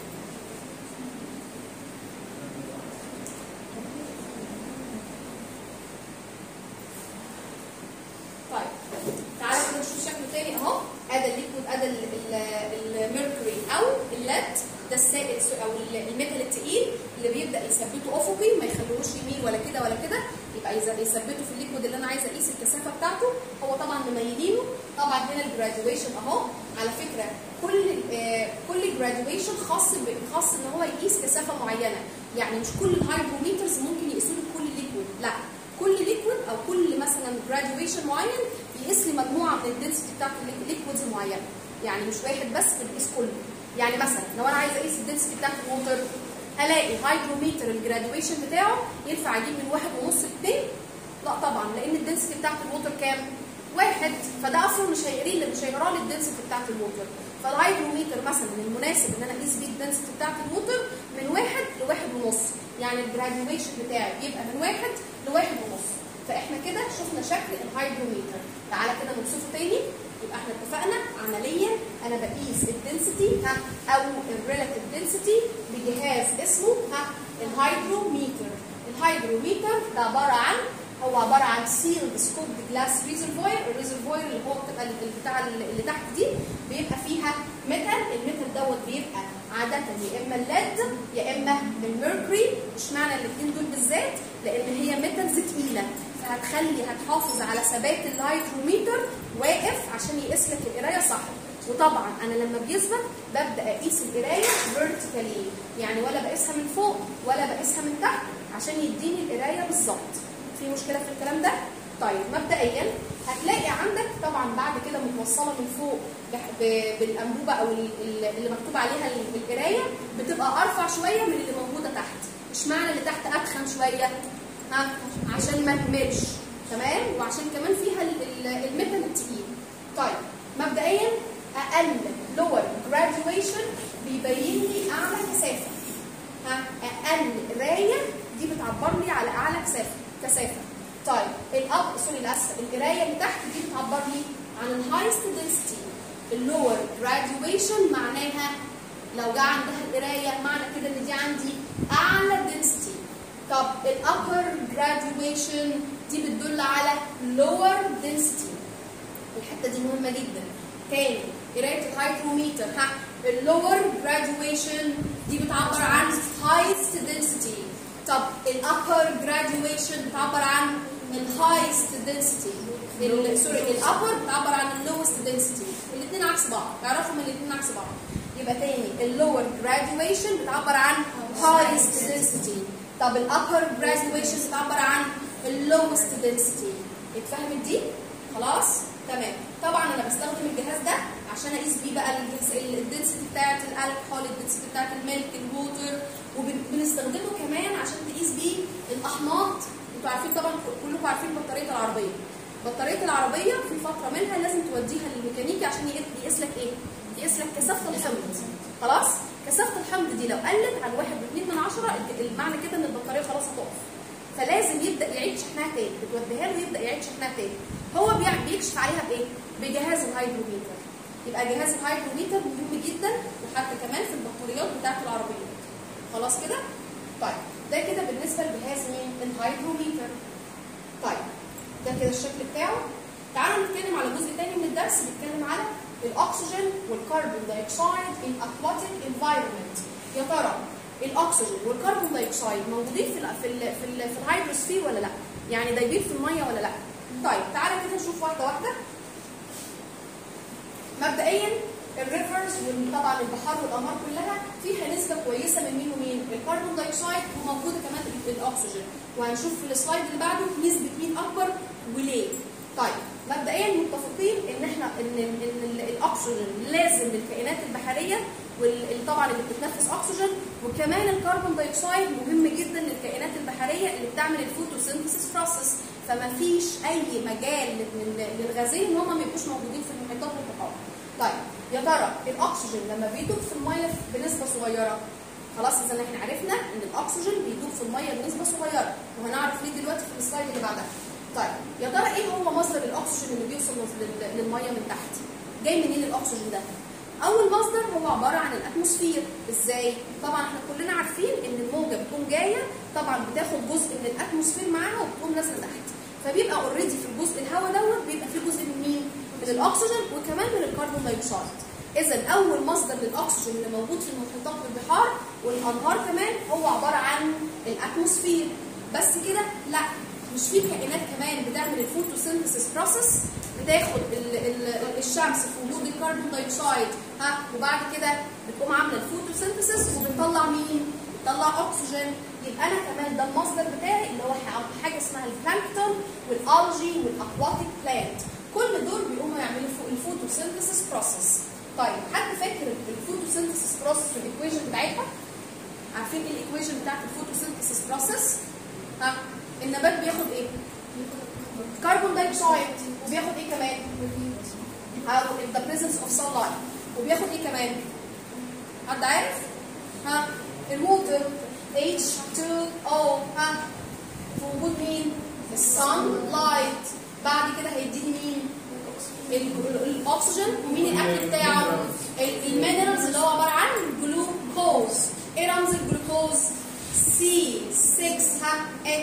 طيب تعالى كده نشوف شكله تاني اهو ادي الليكويد ادي ال- ال- الميركوري او الليد ده السائل او ال- الميتال التقيل اللي بيبدا يثبته افقي ما يخليهوش يميل ولا كده ولا كده يبقى يز- يثبته في الليكويد اللي انا عايزه اقيس الكثافه بتاعته هو طبعا مميلينه طبعا هنا الجراديويشن اهو على فكره كل آه، كل جراديويشن خاص ب- خاص ان هو يقيس كثافه معينه يعني مش كل الهيدروميترز ممكن يقيسوا لي كل ليكويد لا كل ليكويد او كل مثلا جراديويشن معين بيقيس لي مجموعه من الدنسيتي بتاعت الليكويدز معينه يعني مش واحد بس بنقيس كله يعني مثلا لو انا عايزه اقيس الدنسيتي بتاعت الووتر الاقي هيدروميتر الجراديويشن بتاعه ينفع اجيب من واحد ونص لاثنين لا طبعا لان الدنسيتي بتاعت الووتر كام؟ واحد فده اصلا مش هيقري لي مش هيقرا لي الدنسيتي بتاعت الووتر فالهيدروميتر مثلا المناسب ان انا اقيس بيه الدنسيتي بتاعت الووتر من واحد لواحد ونص يعني الجراديويشن بتاعي بيبقى من واحد لواحد ونص فاحنا كده شفنا شكل الهيدروميتر تعالى كده نوصفه تاني يبقى احنا اتفقنا عمليا انا بقيس الدنسيتي ها او الريلاتيف دنسيتي بجهاز اسمه ها الهيدروميتر الهيدروميتر ده عباره عن هو عباره عن سيلد سكوب جلاس ريزرفوير الريزرفوير اللي هو بتبقى ال- بتاع اللي تحت دي بيبقى فيها ميتال الميتال دوت بيبقى عادة يا اما الليد يا اما الميركوري اشمعنى الاثنين دول بالذات لان هي ميتالز تقيله فهتخلي هتحافظ على ثبات الهيدروميتر واقف عشان يقيس لك القرايه صح وطبعا انا لما بيثبت ببدا اقيس القرايه فيرتيكالي يعني ولا بقيسها من فوق ولا بقيسها من تحت عشان يديني القرايه بالظبط في مشكله في الكلام ده طيب مبدئيا هتلاقي عندك طبعا بعد كده متوصله من فوق بح- ب- بالانبوبه او ال- ال- اللي مكتوب عليها ال- القرايه بتبقى ارفع شويه من اللي موجوده تحت اشمعنى اللي تحت اتخن شويه ها عشان ما تملش تمام وعشان كمان فيها ال- ال- الميتال التقيل طيب مبدئيا اقل لور جراديويشن بيبين لي اعلى كثافه ها اقل قرايه دي بتعبر لي على اعلى كثافه كثافه طيب الاب سوري الاسفل القرايه اللي تحت دي بتعبر لي عن الهايست دنسيتي اللور جراديويشن معناها لو جه عندها القرايه معنى كده ان دي عندي اعلى دنسيتي طب الابر جراديويشن دي بتدل على lower density الحته دي مهمه جدا تاني قرايه الهايدروميتر ها اللور جراديويشن دي بتعبر عن highest density طب الابر جراديويشن بتعبر عن الهايست density ال- سوري الابر بتعبر عن اللوست density الاثنين عكس بعض تعرفوا من الاثنين عكس بعض يبقى تاني اللور جراديويشن بتعبر عن highest density طب الابر جراديويشن بتعبر عن اللوست density اتفهمت دي خلاص تمام طبعا انا بستخدم الجهاز ده عشان اقيس بيه بقى الدنسيتي بتاعه الالكحول الدنسيتي بتاعه الميلك الووتر وبنستخدمه كمان عشان تقيس بيه الاحماض انتوا عارفين طبعا كلكم عارفين بطاريه العربيه بطاريه العربيه في فتره منها لازم توديها للميكانيكي عشان يقيس- يقيس لك ايه يقيس لك كثافه الحمض خلاص كثافه الحمض دي لو قلت عن 1.2 من عشرة المعنى كده ان البطاريه خلاص هتقف فلازم يبدا يعيد شحنها تاني بتوديها له يبدا يعيد شحنها تاني هو بيع- بيكشف عليها بايه بجهاز الهيدروميتر يبقى جهاز الهيدروميتر مهم جدا وحتى كمان في البطاريات بتاعه العربيات خلاص كده طيب ده كده بالنسبه لجهاز مين الهيدروميتر طيب ده كده الشكل بتاعه تعالوا نتكلم على جزء تاني من الدرس بيتكلم على الاكسجين والكربون دايوكسيد in aquatic environment يا ترى الاكسجين والكربون دايوكسيد موجودين في ال في ال في, ال في الهيدروسفير ولا لا يعني دايبين في الميه ولا لا طيب تعالى كده نشوف واحده واحده مبدئيا الريفرز وطبعا البحار والانهار كلها فيها نسبه كويسه من مين ومين الكربون دايوكسيد وموجوده كمان الاكسجين وهنشوف في السلايد اللي بعده نسبه مين اكبر وليه طيب مبدئيا متفقين ان احنا ان ان ال- الاكسجين لازم للكائنات البحريه وطبعا اللي بتتنفس اكسجين وكمان الكربون دايوكسيد مهم جدا للكائنات البحريه اللي بتعمل الفوتوسينثيسيس بروسيس فما فيش اي مجال لل- للغازين ان هم ما يبقوش موجودين في المحيطات والبحار طيب يا ترى الاكسجين لما بيدوب في الميه بنسبه صغيره خلاص اذا احنا عرفنا ان الاكسجين بيدوب في الميه بنسبه صغيره وهنعرف ليه دلوقتي في السلايد اللي بعدها طيب يا ترى ايه هو مصدر الاكسجين اللي بيوصل لل- للميه من تحت جاي منين الاكسجين ده اول مصدر هو عباره عن الاتموسفير ازاي طبعا احنا كلنا عارفين ان الموجه بتكون جايه طبعا بتاخد جزء من الاتموسفير معاها وبتقوم نازله تحت فبيبقى اوريدي في الجزء الهواء دوت بيبقى فيه جزء من مين من الاكسجين وكمان من الكربون دايوكسيد اذا اول مصدر للاكسجين اللي موجود في المحيطات والبحار والانهار كمان هو عباره عن الاتموسفير بس كده لا مش في كائنات كمان بتعمل الفوتوسينثيسيس بروسيس بتاخد ال ال الشمس في وجود الكربون دايوكسيد ها وبعد كده بتقوم عامله الفوتوسينثيسيس وبتطلع مين؟ بتطلع اكسجين يبقى انا كمان ده المصدر بتاعي اللي هو ح- حاجه اسمها البلانكتون والالجي والاكواتيك بلانت كل دول بيقوموا يعملوا فو- الفوتوسينثيسيس بروسيس طيب حد فاكر الفوتوسينثيسيس بروسيس والايكويشن بتاعتها؟ عارفين ايه الايكويشن بتاعت الفوتوسينثيسيس بروسيس؟ ها النبات بياخد ايه؟ كربون دايوكسيد وبياخد ايه كمان؟ او the presence of sunlight وبياخد ايه كمان؟ حد عارف؟ ها الووتر H2O ها في وجود مين؟ الصن لايت بعد كده هيديني مين؟ ال- ال- الاكسجين ومين الاكل بتاعه؟ ال- المينرالز اللي هو عباره عن جلوكوز ايه رمز الجلوكوز؟ C6 ها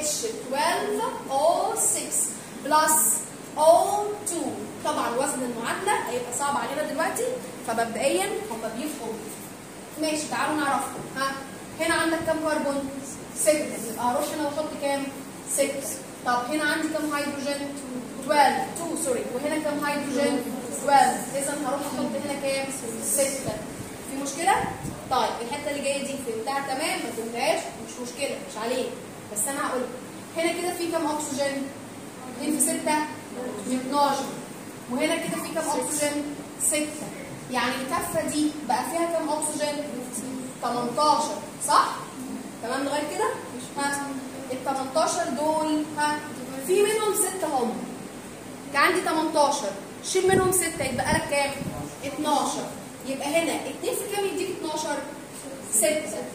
H12O6 بلس O2 طبعا وزن المعادله هيبقى صعب علينا دلوقتي فمبدئيا هم بيفقوا ماشي تعالوا نعرفهم ها هنا عندك كام كربون؟ ستة يبقى هروح هنا واحط كام؟ ستة طب هنا عندي كم هيدروجين 12 2 سوري وهنا كم هيدروجين 12 اذا هروح احط هنا كام 6 في مشكله طيب الحته اللي جايه دي فهمتها تمام ما فهمتهاش مش مشكله مش عليك بس انا هقول هنا كده في كم اكسجين 2 في 6 12 وهنا كده في كم اكسجين 6 يعني الكفه دي بقى فيها كم اكسجين 18 صح تمام لغايه كده ها ال 18 دول ها في منهم 6 هم كان عندي 18 شيل منهم 6 يبقى لك كام 12 يبقى هنا 2 في كام يديك 12 6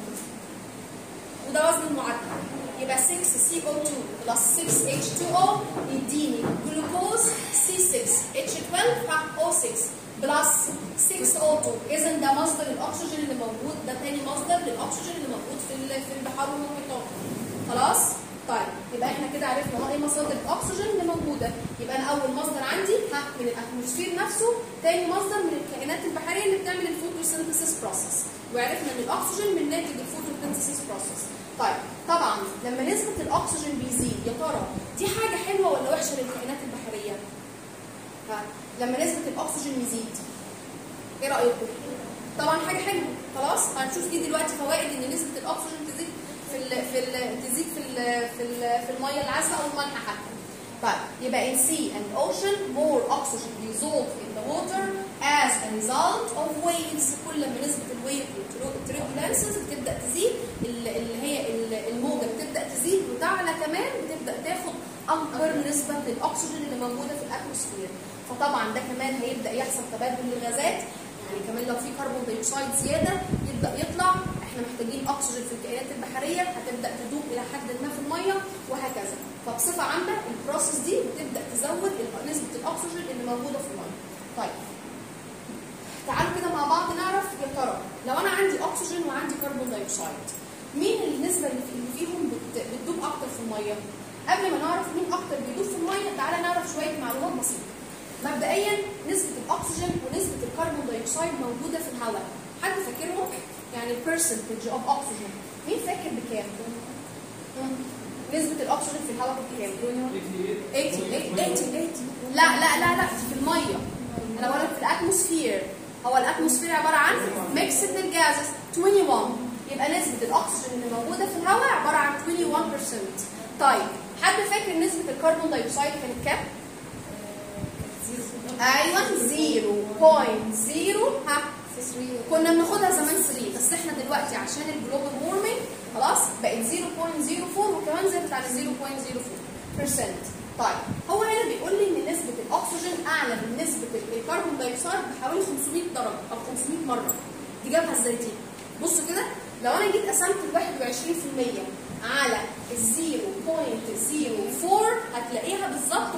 وده وزن المعدل يبقى 6 CO2 بلس 6 H2O يديني جلوكوز C6H12 O6 بلس 6O2 اذا ده مصدر الاكسجين اللي موجود ده تاني مصدر للاكسجين اللي موجود في ال- في البحار والمحيطات خلاص طيب يبقى احنا كده عرفنا اهو ايه مصادر الاكسجين اللي موجوده يبقى انا اول مصدر عندي ها من الاتموسفير نفسه تاني مصدر من الكائنات البحريه اللي بتعمل الفوتوسينثيسيس بروسيس وعرفنا ان الاكسجين من ناتج الفوتوسينثيسيس بروسيس طيب طبعا لما نسبه الاكسجين بيزيد يا ترى دي حاجه حلوه ولا وحشه للكائنات البحريه ها لما نسبه الاكسجين يزيد ايه رايكم طبعا حاجه حلوه خلاص هنشوف دي دلوقتي فوائد ان نسبه الاكسجين تزيد في ال في ال تزيد في ال في ال في الميه العذبه او الملح حتى طيب يبقى in sea and ocean more oxygen dissolved in the water as a result of waves كل ما نسبة الويف والتربولنسز بتبدأ تزيد ال- اللي هي ال- الموجة بتبدأ تزيد وتعلى كمان بتبدأ تاخد أكبر نسبة للأكسجين اللي موجودة في الأتموسفير فطبعا ده كمان هيبدأ يحصل تبادل للغازات يعني كمان لو في كربون دايوكسيد زيادة يبدأ يطلع احنا محتاجين أكسجين في الكائنات البحرية هتبدأ تدوب إلى حد ما في المية وهكذا فبصفة عامة البروسيس دي بتبدأ تزود ال- نسبة الأكسجين اللي موجودة في المية طيب تعالوا كده مع بعض نعرف يا ترى لو انا عندي اكسجين وعندي كربون دايوكسيد مين النسبه اللي في- اللي فيهم بت- بتدوب اكتر في الميه قبل ما نعرف مين اكتر بيدوب في الميه تعالى نعرف شويه معلومات بسيطه مبدئيا نسبه الاكسجين ونسبه الكربون دايوكسيد موجوده في الهواء حد فاكرهم يعني البرسنتج اوف اكسجين مين فاكر بكام مم. نسبه الاكسجين في الهواء بكام 80 80 80 لا لا لا لا في الميه انا بقول لك في الاتموسفير هو الاتموسفير عباره عن ميكسد الجازز 21 يبقى نسبه الاكسجين اللي موجوده في الهواء عباره عن 21% طيب حد فاكر نسبه الكربون دايوكسيد كانت كام؟ ايوه 0.0 ها كنا بناخدها زمان 3 بس احنا دلوقتي عشان الجلوبال وورمنج خلاص بقت 0.04 وكمان زادت على 0.04% طيب هو هنا بيقول لي ان نسبه الاكسجين اعلى من نسبه الكربون دايوكسيد بحوالي 500 درجه او 500 مره دي جابها ازاي دي بصوا كده لو انا جيت قسمت ال 21% على ال 0.04 هتلاقيها بالظبط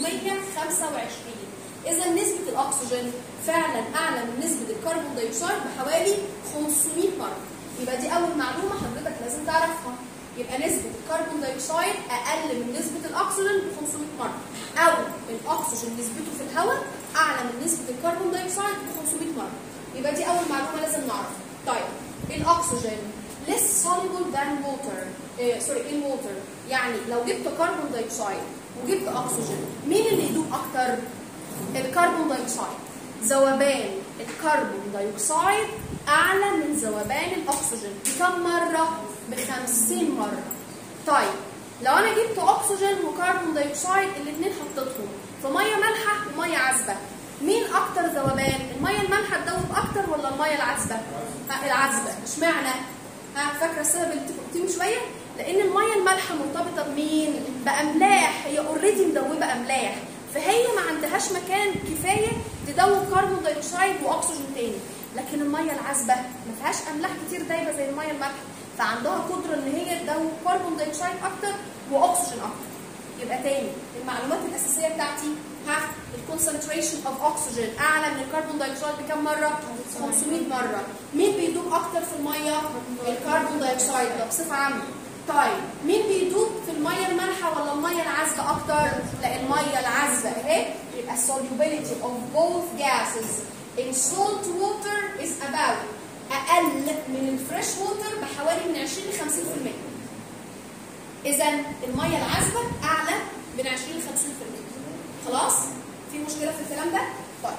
525 اذا نسبه الاكسجين فعلا اعلى من نسبه الكربون دايوكسيد بحوالي 500 مره يبقى دي اول معلومه حضرتك لازم تعرفها يبقى نسبه الكربون دايوكسيد اقل من نسبه الاكسجين ب 500 مره او الاكسجين نسبته في الهواء اعلى من نسبه الكربون دايوكسيد ب 500 مره يبقى دي اول معلومه لازم نعرفها طيب الاكسجين less soluble than water إيه سوري in water يعني لو جبت كربون دايوكسيد وجبت اكسجين مين اللي يدوب اكتر الكربون دايوكسيد ذوبان الكربون دايوكسيد اعلى من ذوبان الاكسجين بكم مره ب 50 مره طيب لو انا جبت اكسجين وكربون دايوكسيد الاثنين حطيتهم في ميه مالحه وميه عذبه مين اكتر ذوبان الميه المالحه تدوب اكتر ولا الميه العذبه ها العذبه اشمعنى ها فاكره السبب اللي انت قلتيه من شويه لان الميه المالحه مرتبطه بمين باملاح هي اوريدي مدوبه املاح فهي ما عندهاش مكان كفايه تدوب كربون دايوكسيد واكسجين تاني لكن الميه العذبه ما فيهاش املاح كتير دايبه زي الميه المالحه فعندها قدره ان هي تدوب كربون دايوكسيد اكتر واكسجين اكتر يبقى تاني المعلومات الاساسيه بتاعتي ها الكونسنتريشن اوف اوكسجين اعلى من الكربون دايوكسيد بكم مره 500 مره مين بيدوب اكتر في الميه الكربون دايوكسيد ده بصفه عامه طيب مين بيدوب في الميه المالحه ولا الميه العذبه اكتر لا الميه العذبه اهي يبقى solubility of both gases in salt water is about اقل من الفريش ووتر بحوالي من 20 ل 50% اذا الميه العذبه اعلى من 20 ل 50% خلاص في مشكله في الكلام ده طيب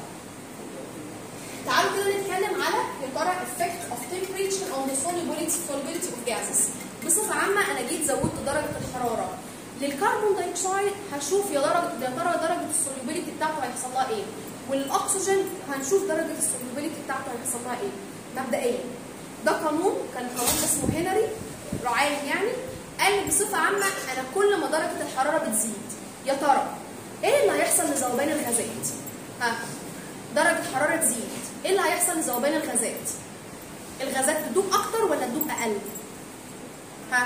تعالوا كده نتكلم على يا ترى effect of temperature on the solubility solubility of gases بصفه عامه انا جيت زودت درجه الحراره للكربون دايوكسيد هشوف يا درجه يا ترى درجه السوليبيليتي بتاعته هيحصل لها ايه والاكسجين هنشوف درجه السوليبيليتي بتاعته هيحصل لها ايه مبدئيا ده قانون كان قانون اسمه هنري رعاية يعني قال بصفه عامه انا كل ما درجه الحراره بتزيد يا ترى ايه اللي هيحصل لذوبان الغازات ها درجه الحراره تزيد ايه اللي هيحصل لذوبان الغازات الغازات تدوب اكتر ولا تدوب اقل ها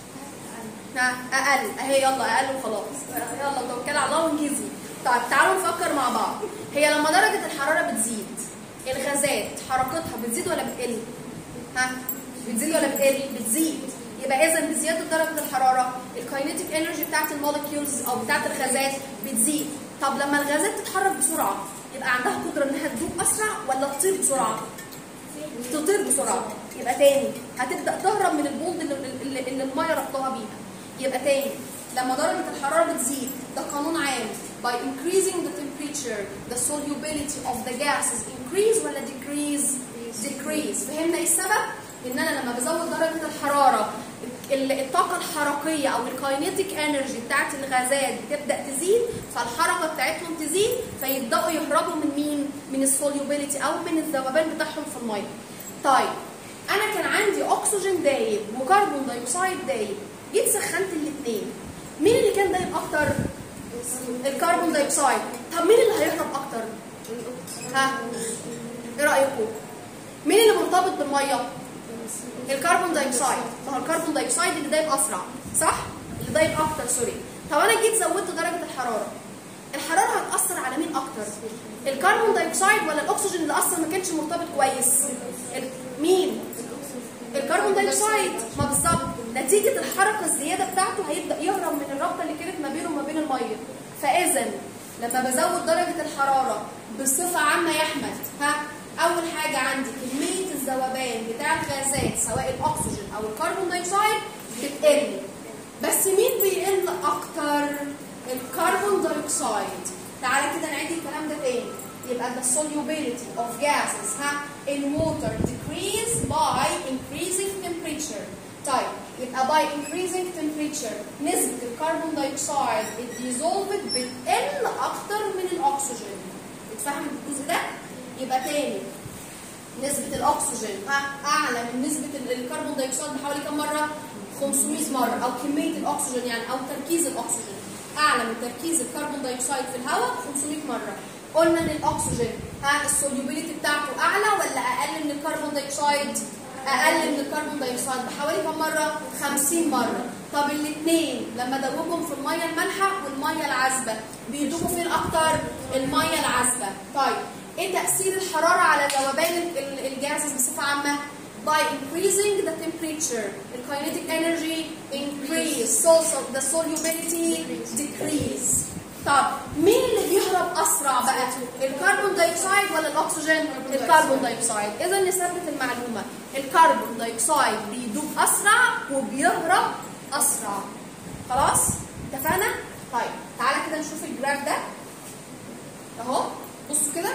ها اقل اهي يلا اقل وخلاص يلا توكل على الله وانجزي طيب تعالوا نفكر مع بعض هي لما درجه الحراره بتزيد الغازات حركتها بتزيد ولا بتقل ها بتزيد ولا بتقل بتزيد يبقى اذا بزياده درجه الحراره الكاينيتيك انرجي بتاعت المولكيولز او بتاعت الغازات بتزيد طب لما الغازات تتحرك بسرعه يبقى عندها قدره انها تدوب اسرع ولا تطير بسرعه تطير بسرعه يبقى تاني هتبدا تهرب من البولد اللي, اللي, اللي الميه ربطها بيها يبقى تاني لما درجه الحراره بتزيد ده قانون عام by increasing the temperature the solubility of the gases increase ولا decrease decrease فهمنا ايه السبب ان انا لما بزود درجه الحراره ال- الطاقه الحركيه او الكاينيتيك انرجي بتاعت الغازات بتبدا تزيد فالحركه بتاعتهم تزيد فيبداوا يهربوا من مين من السوليوبيليتي او من الذوبان بتاعهم في الميه طيب انا كان عندي اكسجين دايب وكربون دايوكسيد دايب جيت سخنت الاثنين مين اللي كان دايب اكتر الكربون دايوكسيد طب مين اللي هيهرب اكتر ها ايه رايكم مين اللي مرتبط بالميه الكربون دايوكسيد ما هو الكربون دايوكسيد اللي دايب اسرع صح اللي دايب اكتر سوري طب انا جيت زودت درجه الحراره الحراره هتاثر على مين اكتر الكربون دايوكسيد ولا الاكسجين اللي اصلا ما كانش مرتبط كويس ال- مين الكربون دايوكسيد ما بالظبط نتيجه الحركه الزياده بتاعته هيبدا يهرب من الرابطه اللي كانت ما بينه وما بين الميه فاذا لما بزود درجه الحراره بصفه عامه يا احمد ها اول حاجه عندي كميه الذوبان بتاع الغازات سواء الاكسجين او الكربون دايوكسيد بتقل بس مين بيقل اكتر الكربون دايوكسيد تعالى كده نعيد الكلام ده تاني يبقى the solubility of gases ها in water decrease by increasing temperature طيب يبقى by increasing temperature نسبة الكربون دايوكسيد الديزولفد بتقل أكتر من الأكسجين اتفهم الجزء ده؟ يبقى تاني نسبة الأكسجين ها أعلى من نسبة ال- الكربون دايوكسيد بحوالي كم مرة؟ 500 مرة أو كمية الأكسجين يعني أو تركيز الأكسجين أعلى من تركيز الكربون دايوكسيد في الهواء 500 مرة قلنا إن الأكسجين ها السوليوبيليتي بتاعته أعلى ولا أقل من الكربون دايوكسيد؟ أقل من الكربون دايوكسيد بحوالي كم مرة؟ 50 مرة طب الاثنين لما دوبهم في المية المالحة والمية العذبة بيدوبوا فين أكتر؟ المية العذبة طيب ايه تأثير الحرارة على ذوبان ال- ال- الجازز بصفة عامة؟ By increasing the temperature, the kinetic energy increase, so, so the solubility decrease. طب مين اللي بيهرب أسرع بقى؟ الكربون دايوكسيد ولا الأكسجين؟ الكربون دايوكسيد، إذا نثبت المعلومة، الكربون دايوكسيد بيدوب أسرع وبيهرب أسرع. خلاص؟ اتفقنا؟ طيب تعالى كده نشوف الجراف ده. أهو بصوا كده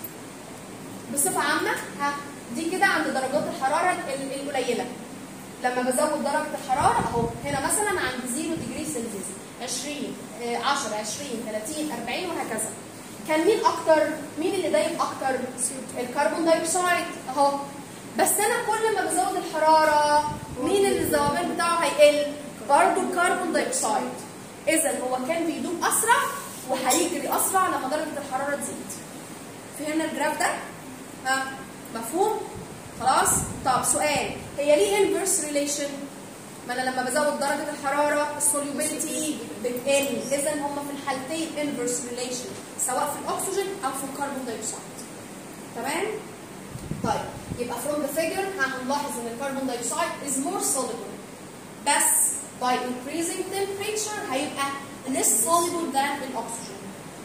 بصفة عامة ها دي كده عند درجات الحرارة ال- القليلة لما بزود درجة الحرارة اهو هنا مثلا عند 0 ديجري سلسيوس 20 آه، 10 20 30 40 وهكذا كان مين اكتر مين اللي دايم اكتر الكربون دايوكسيد اهو بس انا كل ما بزود الحرارة مين اللي الذوبان بتاعه هيقل برضه الكربون دايوكسيد اذا هو كان بيدوب اسرع وهيجري اسرع لما درجة الحرارة تزيد فهمنا الجراف ده؟ ها مفهوم؟ خلاص؟ طب سؤال هي ليه انفرس ريليشن؟ ما انا لما بزود درجة الحرارة السوليوبيليتي بتقل اذا هما في الحالتين انفرس ريليشن سواء في الاكسجين او في الكربون دايوكسيد تمام؟ طيب يبقى from the figure هنلاحظ ان الكربون دايوكسيد is more soluble بس by increasing temperature هيبقى less soluble than الاكسجين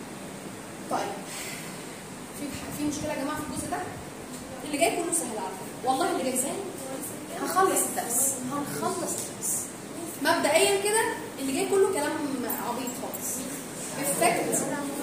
طيب في في مشكله يا جماعه في الجزء ده اللي جاي كله سهل على فكره والله اللي جاي سهل هخلص الدرس هنخلص الدرس مبدئيا كده اللي جاي كله كلام عبيط خالص effect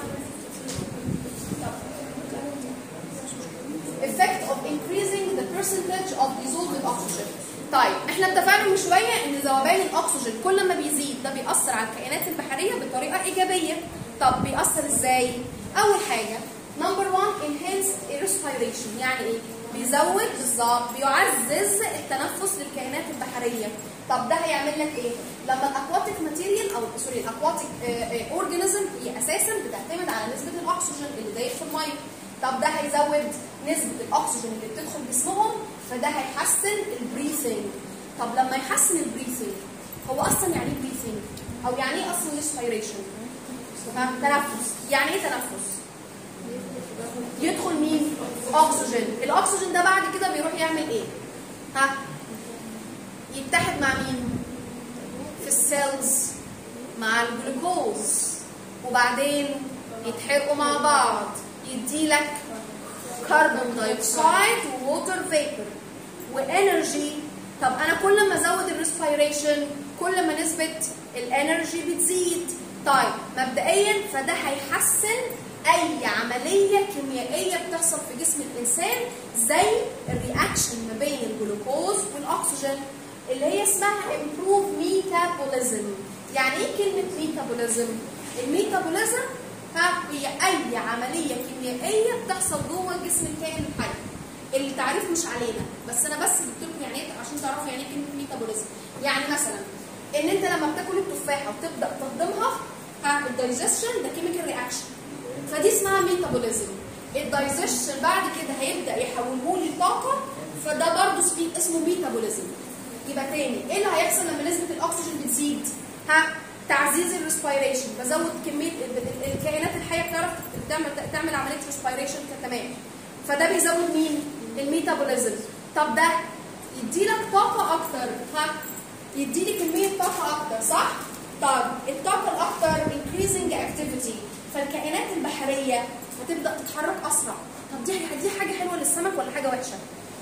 effect of increasing the percentage of dissolved oxygen طيب احنا اتفقنا من شويه ان ذوبان الاكسجين كل ما بيزيد ده بيأثر على الكائنات البحريه بطريقه ايجابيه طب بيأثر ازاي اول حاجه نمبر 1 enhanced respiration يعني ايه بيزود بالظبط بيعزز التنفس للكائنات البحريه طب ده هيعمل لك ايه لما الاكواتيك ماتيريال او سوري الاكواتيك اورجانيزم هي اساسا بتعتمد على نسبه الاكسجين اللي دايب في الميه طب ده هيزود نسبه الاكسجين اللي بتدخل جسمهم فده هيحسن البريثنج طب لما يحسن البريثنج هو اصلا يعني ايه بريثنج او يعني ايه اصلا ريسبيريشن تنفس يعني ايه تنفس يدخل مين اكسجين الاكسجين ده بعد كده بيروح يعمل ايه ها يتحد مع مين في السيلز مع الجلوكوز وبعدين يتحرقوا مع بعض يديلك كربون دايوكسيد ووتر فيبر وانرجي طب انا كل ما ازود الريسبيريشن كل ما نسبه الانرجي بتزيد طيب مبدئيا فده هيحسن اي عمليه كيميائيه بتحصل في جسم الانسان زي الرياكشن ما بين الجلوكوز والاكسجين اللي هي اسمها improve metabolism يعني ايه كلمه ميتابوليزم الميتابوليزم ها هي اي عمليه كيميائيه بتحصل جوه جسم الكائن الحي التعريف مش علينا بس انا بس جبت لكم يعني ايه عشان تعرفوا يعني ايه كلمه ميتابوليزم يعني مثلا ان انت لما بتاكل التفاحه وتبدا تهضمها ها الدايجيشن ده كيميكال رياكشن فدي اسمها ميتابوليزم الدايجيشن بعد كده هيبدا يحوله لي طاقه فده برضه اسمه ميتابوليزم يبقى تاني ايه اللي هيحصل لما نسبه الاكسجين بتزيد ها تعزيز الريسبيريشن بزود كميه الكائنات الحيه بتعرف تعمل تعمل عمليه ريسبيريشن تمام فده بيزود مين الميتابوليزم طب ده يديلك طاقه اكتر ها يديلي كميه طاقه اكتر صح طب الطاقه الاكتر increasing activity فالكائنات البحريه هتبدا تتحرك اسرع طب دي دي حاجه حلوه للسمك ولا حاجه وحشه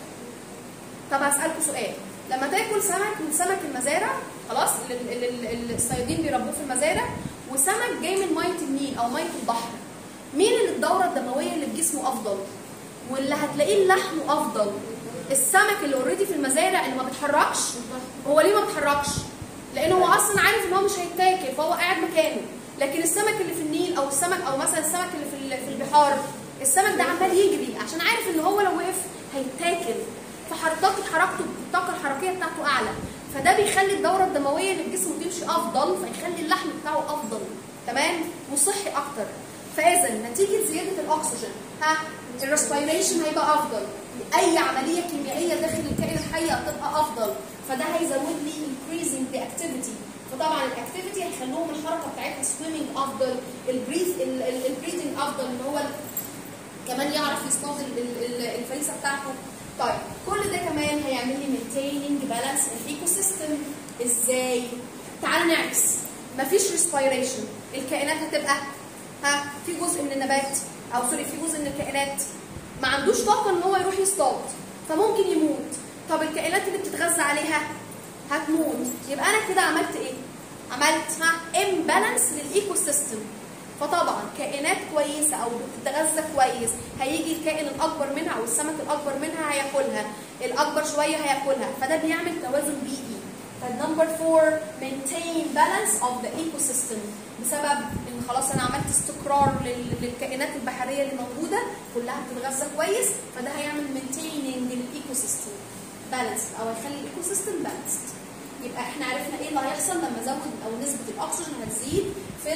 طب هسالكم سؤال لما تاكل سمك من سمك المزارع خلاص اللي اللي الصيادين بيربوه في المزارع وسمك جاي من ميه النيل او ميه البحر مين اللي الدوره الدمويه اللي في جسمه افضل واللي هتلاقيه لحمه افضل السمك اللي اوريدي في المزارع اللي ما بيتحركش هو ليه ما بيتحركش لانه هو اصلا عارف ان هو مش هيتاكل فهو قاعد مكانه لكن السمك اللي في النيل او السمك او مثلا السمك اللي في في البحار السمك ده عمال يجري عشان عارف ان هو لو وقف هيتاكل فطاقه حركته الطاقه الحركيه بتاعته اعلى فده بيخلي الدوره الدمويه اللي في جسمه تمشي افضل فيخلي اللحم بتاعه افضل تمام وصحي اكتر فاذا نتيجه زياده الاكسجين ها الريسبيريشن هيبقى افضل اي عمليه كيميائيه داخل الكائن الحي هتبقى افضل فده هيزود لي increasing the activity فطبعا الاكتيفيتي هيخلوهم الحركه بتاعتها سويمنج افضل البريث البريثنج افضل ان هو كمان يعرف يصطاد الفريسه بتاعته طيب كل ده كمان هيعمل لي maintaining بالانس الايكو سيستم ازاي تعال نعكس مفيش ريسبيريشن الكائنات هتبقى ها في جزء من النبات او سوري في جزء من الكائنات ما عندوش طاقه ان هو يروح يصطاد فممكن يموت طب الكائنات اللي بتتغذى عليها هتموت يبقى انا كده عملت ايه عملت ها امبالانس للايكو سيستم فطبعا كائنات كويسه او بتتغذى كويس هيجي الكائن الاكبر منها او السمك الاكبر منها هياكلها الاكبر شويه هياكلها فده بيعمل توازن بيئي فالنمبر 4 maintain balance of the ecosystem بسبب ان خلاص انا عملت استقرار للكائنات البحريه اللي موجوده كلها بتتغذى كويس فده هيعمل maintaining للايكو سيستم بالانس او هيخلي الايكو سيستم بالانسد يبقى احنا عرفنا ايه اللي هيحصل لما ازود او نسبه الاكسجين هتزيد في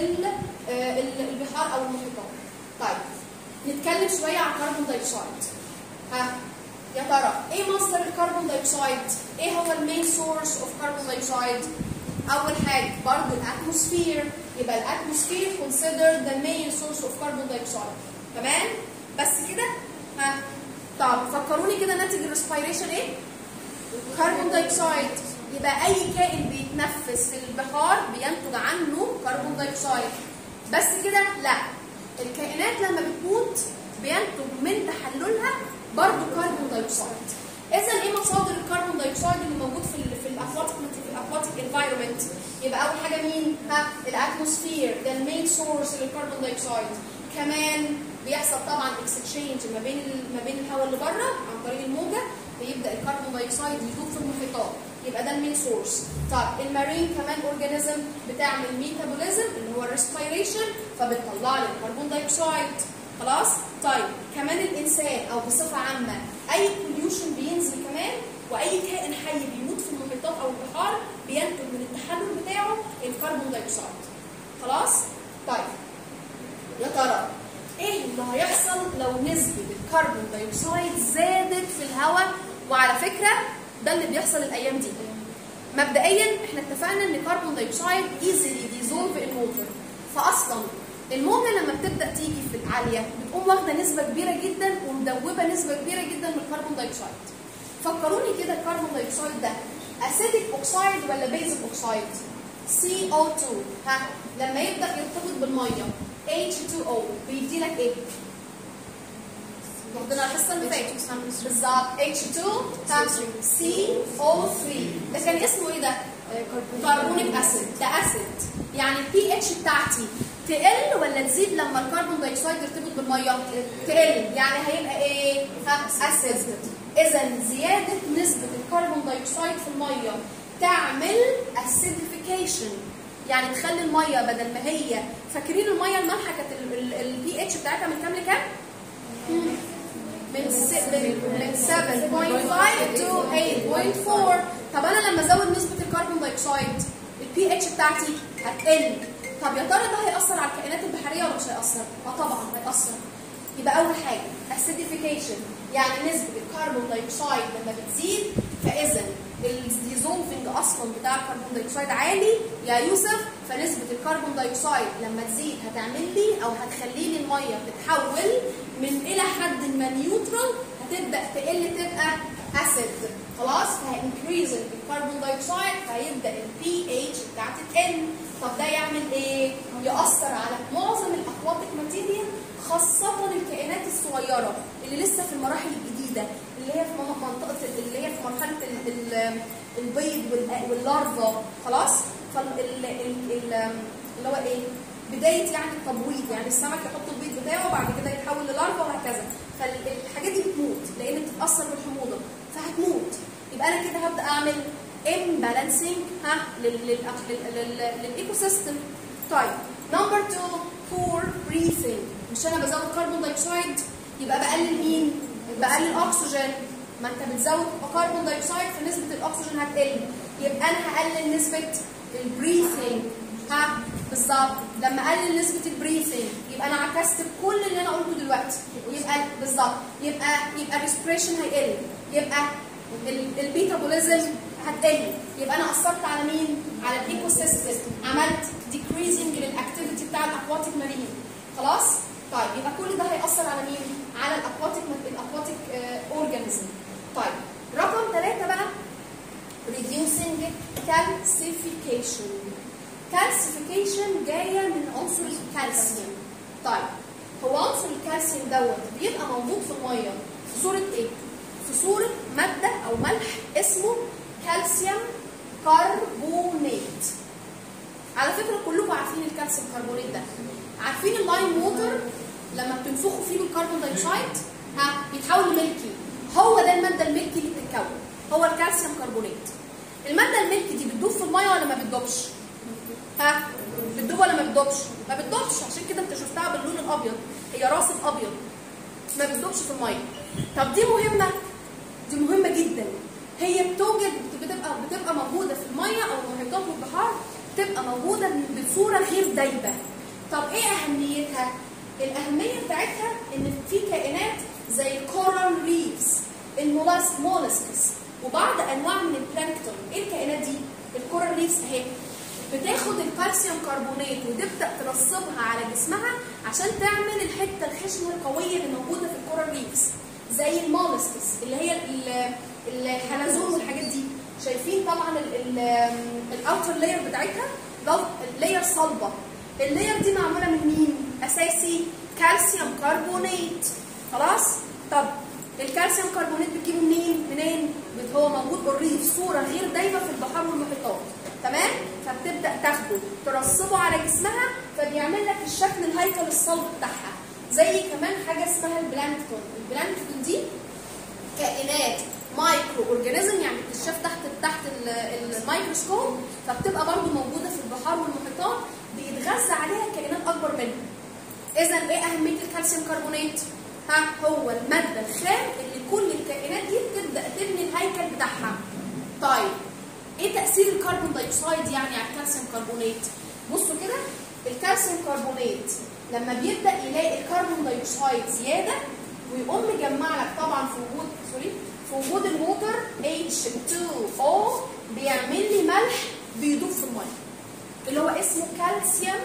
البحار او المحيطات. طيب نتكلم شويه عن الكربون دايوكسيد. ها يا ترى ايه مصدر الكربون دايوكسيد؟ ايه هو المين سورس اوف كربون دايوكسيد؟ اول حاجه برضه الاتموسفير يبقى الاتموسفير considered the main source of carbon dioxide تمام؟ بس كده؟ ها طب فكروني كده ناتج الريسبيريشن ايه؟ كربون دايوكسيد يبقى اي كائن بيتنفس في البحار بينتج عنه كربون دايوكسيد بس كده لا الكائنات لما بتموت بينتج من تحللها برضه كربون دايوكسيد اذا ايه مصادر الكربون دايوكسيد اللي موجود في ال في الاكواتيك في الاكواتيك الانفايرمنت يبقى اول حاجه مين ها الاتموسفير ده المين سورس للكربون دايوكسيد كمان بيحصل طبعا اكسشينج ما بين ال- ما بين الهواء اللي بره عن طريق الموجه بيبدا الكربون دايوكسيد يدوب في المحيطات يبقى ده المين سورس طب المارين كمان اورجانيزم بتعمل ميتابوليزم اللي هو الريسبيريشن فبتطلع لي الكربون دايوكسيد خلاص طيب كمان الانسان او بصفه عامه اي بوليوشن بينزل كمان واي كائن حي بيموت في المحيطات او البحار بينتج من التحلل بتاعه الكربون دايوكسيد خلاص طيب يا ترى ايه اللي هيحصل لو نسبة الكربون دايوكسيد زادت في الهواء وعلى فكرة ده اللي بيحصل الايام دي مبدئيا احنا اتفقنا ان الكربون دايوكسيد ايزلي ديزولف ان ووتر فاصلا الموجة لما بتبدا تيجي في العالية بتقوم واخدة نسبة كبيرة جدا ومدوبة نسبة كبيرة جدا من الكربون دايوكسيد فكروني كده الكربون دايوكسيد ده اسيدك اوكسايد ولا بيزك اوكسايد CO2 ها لما يبدا يرتبط بالميه H2O بيدي لك ايه؟ واخدين على الحصه اللي فاتت بالظبط H2 ها CO3 ده كان اسمه ايه ده؟ كربونيك اسيد ده اسيد يعني البي اتش بتاعتي تقل ولا تزيد لما الكربون دايوكسيد يرتبط بالميه؟ تقل يعني هيبقى ايه؟ ها اسيد اذا زياده نسبه الكربون دايوكسيد في الميه تعمل اسيديفيكيشن يعني تخلي الميه بدل ما هي فاكرين الميه المالحه كانت البي اتش بتاعتها من كام لكام؟ من س- من من 7.5 to 8.4 طب انا لما ازود نسبه الكربون دايوكسيد البي اتش بتاعتي هتقل طب يا ترى ده هيأثر على الكائنات البحريه ولا مش هيأثر؟ اه طبعا هيأثر يبقى اول حاجه acidification يعني نسبه الكربون دايوكسيد لما بتزيد فاذا الديزولفنج اصلا بتاع الكربون دايوكسيد عالي يا يوسف فنسبه الكربون دايوكسيد لما تزيد هتعمل لي او هتخلي لي الميه تتحول من الى حد ما نيوترال هتبدا تقل تبقى اسيد خلاص فهينكريز الكربون دايوكسيد فهيبدا البي اتش بتاعتي تقل طب ده يعمل ايه؟ يأثر على معظم الاكواتيك ماتيريال خاصة الكائنات الصغيرة اللي لسه في المراحل الجديدة اللي هي في من- منطقة اللي هي في مرحلة ال- ال- البيض وال- واللارفا خلاص؟ فال ال- ال- ال- اللي هو ايه؟ بداية يعني التبويض يعني السمك يحط البيض بتاعه وبعد كده يتحول للارفا وهكذا فالحاجات دي بتموت لان بتتأثر بالحموضة فهتموت يبقى انا كده هبدأ اعمل imbalancing ها لل- لل- لل- لل- للايكو سيستم طيب نمبر 2 poor breathing مش انا بزود كربون دايوكسيد يبقى بقلل مين؟ بقلل اكسجين ما انت بتزود كربون دايوكسيد فنسبه الاكسجين هتقل يبقى انا هقلل نسبه البريثنج ها بالظبط لما اقلل نسبه البريثنج يبقى انا عكست كل اللي انا قلته دلوقتي يبقى بالظبط يبقى يبقى الريسبريشن هيقل يبقى ال- البيتابوليزم هتقل يبقى انا اثرت على مين؟ على الايكو سيستم عملت ديكريزنج للاكتيفيتي بتاع الاكواتيك مارين خلاص؟ طيب يبقى كل ده هيأثر على مين؟ على الاكواتيك الاكواتيك اورجانيزم طيب رقم ثلاثة بقى reducing calcification calcification جاية من عنصر الكالسيوم طيب هو عنصر الكالسيوم دوت بيبقى موجود في المية في صورة ايه؟ في صورة مادة أو ملح اسمه كالسيوم كربونات على فكرة كلكم عارفين الكالسيوم كربونات ده عارفين اللايم ووتر لما بتنفخوا فيه بالكربون دايوكسيد ها بيتحول لملكي هو ده المادة الملكي اللي بتتكون هو الكالسيوم كربونات المادة الملكي دي بتدوب في المية ولا ما بتدوبش؟ ها بتدوب ولا ما بتدوبش؟ ما بتدوبش عشان كده انت شفتها باللون الابيض هي راسب ابيض ما بتدوبش في الميه طب دي مهمه دي مهمه جدا هي بتوجد بتبقى بتبقى موجوده في الميه او المحيطات والبحار بتبقى موجوده بصوره غير دايبه طب ايه اهميتها الاهميه بتاعتها ان في كائنات زي الكورال ريفز المولاسك مولسكس وبعض انواع من البلانكتون ايه الكائنات دي الكورال ريفز اهي بتاخد الكالسيوم كربونات وتبدا ترسبها على جسمها عشان تعمل الحته الخشنه القويه اللي موجوده في الكورال ريفز زي المولسكس اللي هي ال- الحلزون والحاجات دي شايفين طبعا الاوتر لاير بتاعتها لاير صلبه اللاير دي معموله من مين اساسي كالسيوم كربونات خلاص طب الكالسيوم كربونات بتجيبه منين منين هو موجود اوريدي في صوره غير دايمه في البحار والمحيطات تمام فبتبدا تاخده ترصبه على جسمها فبيعمل لك الشكل الهيكل الصلب بتاعها زي كمان حاجه اسمها البلانكتون البلانكتون دي كائنات مايكرو اورجانيزم يعني بتتشاف تحت تحت ال- الميكروسكوب فبتبقى برضو موجوده في البحار والمحيطات بيتغذى عليها كائنات اكبر منها اذا ايه اهميه الكالسيوم كربونات ها هو الماده الخام اللي كل الكائنات دي بتبدا تبني الهيكل بتاعها طيب ايه تاثير الكربون دايوكسيد يعني على الكالسيوم كربونات بصوا كده الكالسيوم كربونات لما بيبدا يلاقي الكربون دايوكسيد زياده ويقوم مجمع لك طبعا في وجود سوري في وجود الووتر H2O بيعمل لي ملح بيدوب في الميه اللي هو اسمه كالسيوم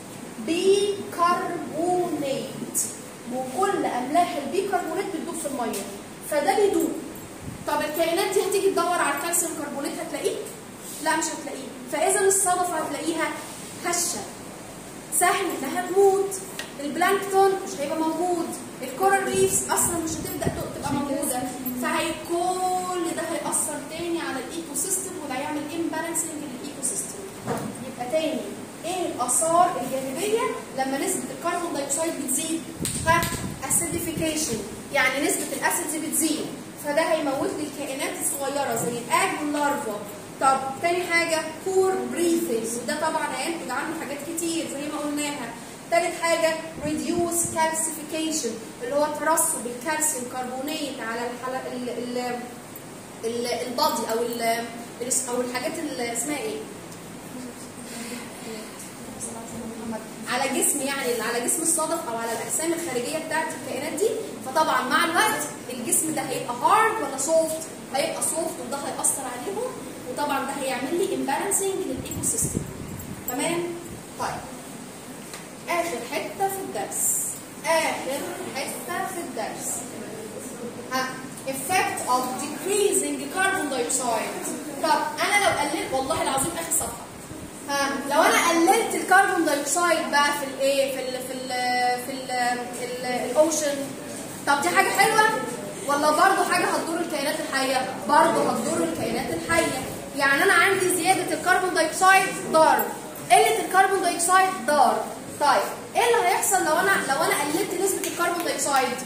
بيكربونات وكل املاح البيكربونات بتدوب في الميه فده بيدوب طب الكائنات دي هتيجي تدور على الكالسيوم كربونات هتلاقيه؟ لا مش هتلاقيه فاذا الصدفه هتلاقيها هشه سهل انها تموت البلانكتون مش هيبقى موجود الكورال ريفز اصلا مش هتبدا تبقى موجوده فهي كل ده هيأثر تاني على الايكو سيستم وده هيعمل امبالانسنج للايكو سيستم يبقى تاني ايه الاثار الجانبيه لما نسبه الكربون دايوكسيد بتزيد ها اسيديفيكيشن يعني نسبه الاسيد دي بتزيد فده هيموت لي الكائنات الصغيره زي الاج واللارفا طب تاني حاجه بور بريثنج وده طبعا هينتج عنه حاجات كتير زي ما قلناها تالت حاجة reduce calcification اللي هو ترسب الكالسيوم كربونات على الحل... ال... ال... ال... البادي او ال... ال- او الحاجات اللي اسمها ايه؟ على جسم يعني على جسم الصدف او على الاجسام الخارجيه بتاعت الكائنات دي فطبعا مع الوقت الجسم ده هيبقى هارد ولا سوفت؟ هيبقى سوفت وده هيأثر عليهم وطبعا ده هيعمل لي امبالانسنج للايكو سيستم تمام؟ طيب آخر حتة في الدرس آخر حتة في الدرس ها effect of decreasing carbon dioxide طب أنا لو قللت والله العظيم آخر صفحة ها لو أنا قللت الكربون دايوكسيد بقى في الإيه في ال في ال في ال ال الأوشن طب دي حاجة حلوة ولا برضه حاجة هتضر الكائنات الحية؟ برضه هتضر الكائنات الحية يعني أنا عندي زيادة الكربون دايوكسيد ضار قلة الكربون دايوكسيد ضار طيب ايه اللي هيحصل لو انا لو انا قللت نسبه الكربون دايوكسيد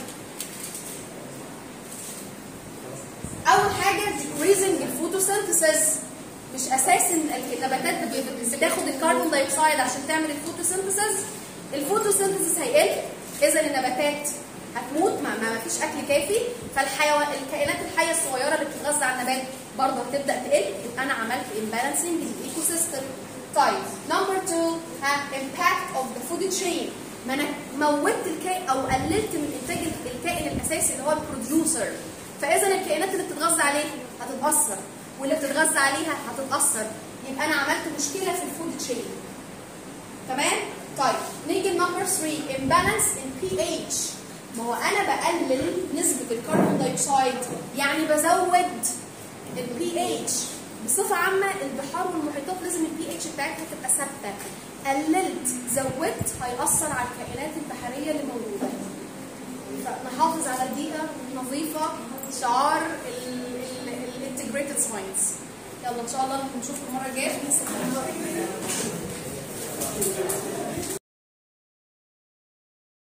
اول حاجه decreasing الفوتوسينثيسيس مش اساس ان النباتات بت- بتاخد الكربون دايوكسيد عشان تعمل الفوتوسينثيسيس الفوتوسينثيسيس هيقل اذا النباتات هتموت ما, ما فيش اكل كافي فالحيوان الكائنات الحيه الصغيره اللي بتتغذى على النبات برضه هتبدا تقل يبقى انا عملت امبالانسنج للايكو سيستم طيب نمبر 2 ها impact of the food chain ما انا موتت الكائن او قللت من انتاج الكائن الاساسي اللي هو البروديوسر فاذا الكائنات اللي بتتغذى عليه هتتاثر واللي بتتغذى عليها هتتاثر يبقى انا عملت مشكله في الفود تشين تمام طيب نيجي لنمبر 3 imbalance in pH ما هو انا بقلل نسبه الكربون دايوكسيد يعني بزود البي اتش بصفه عامه البحار والمحيطات لازم البي اتش بتاعتها تبقى ثابته قللت زودت هيأثر على الكائنات البحريه اللي موجوده فنحافظ على البيئه نظيفه شعار الانتجريتد ساينس يلا ان شاء الله نشوفكم المره الجايه في نفس القناه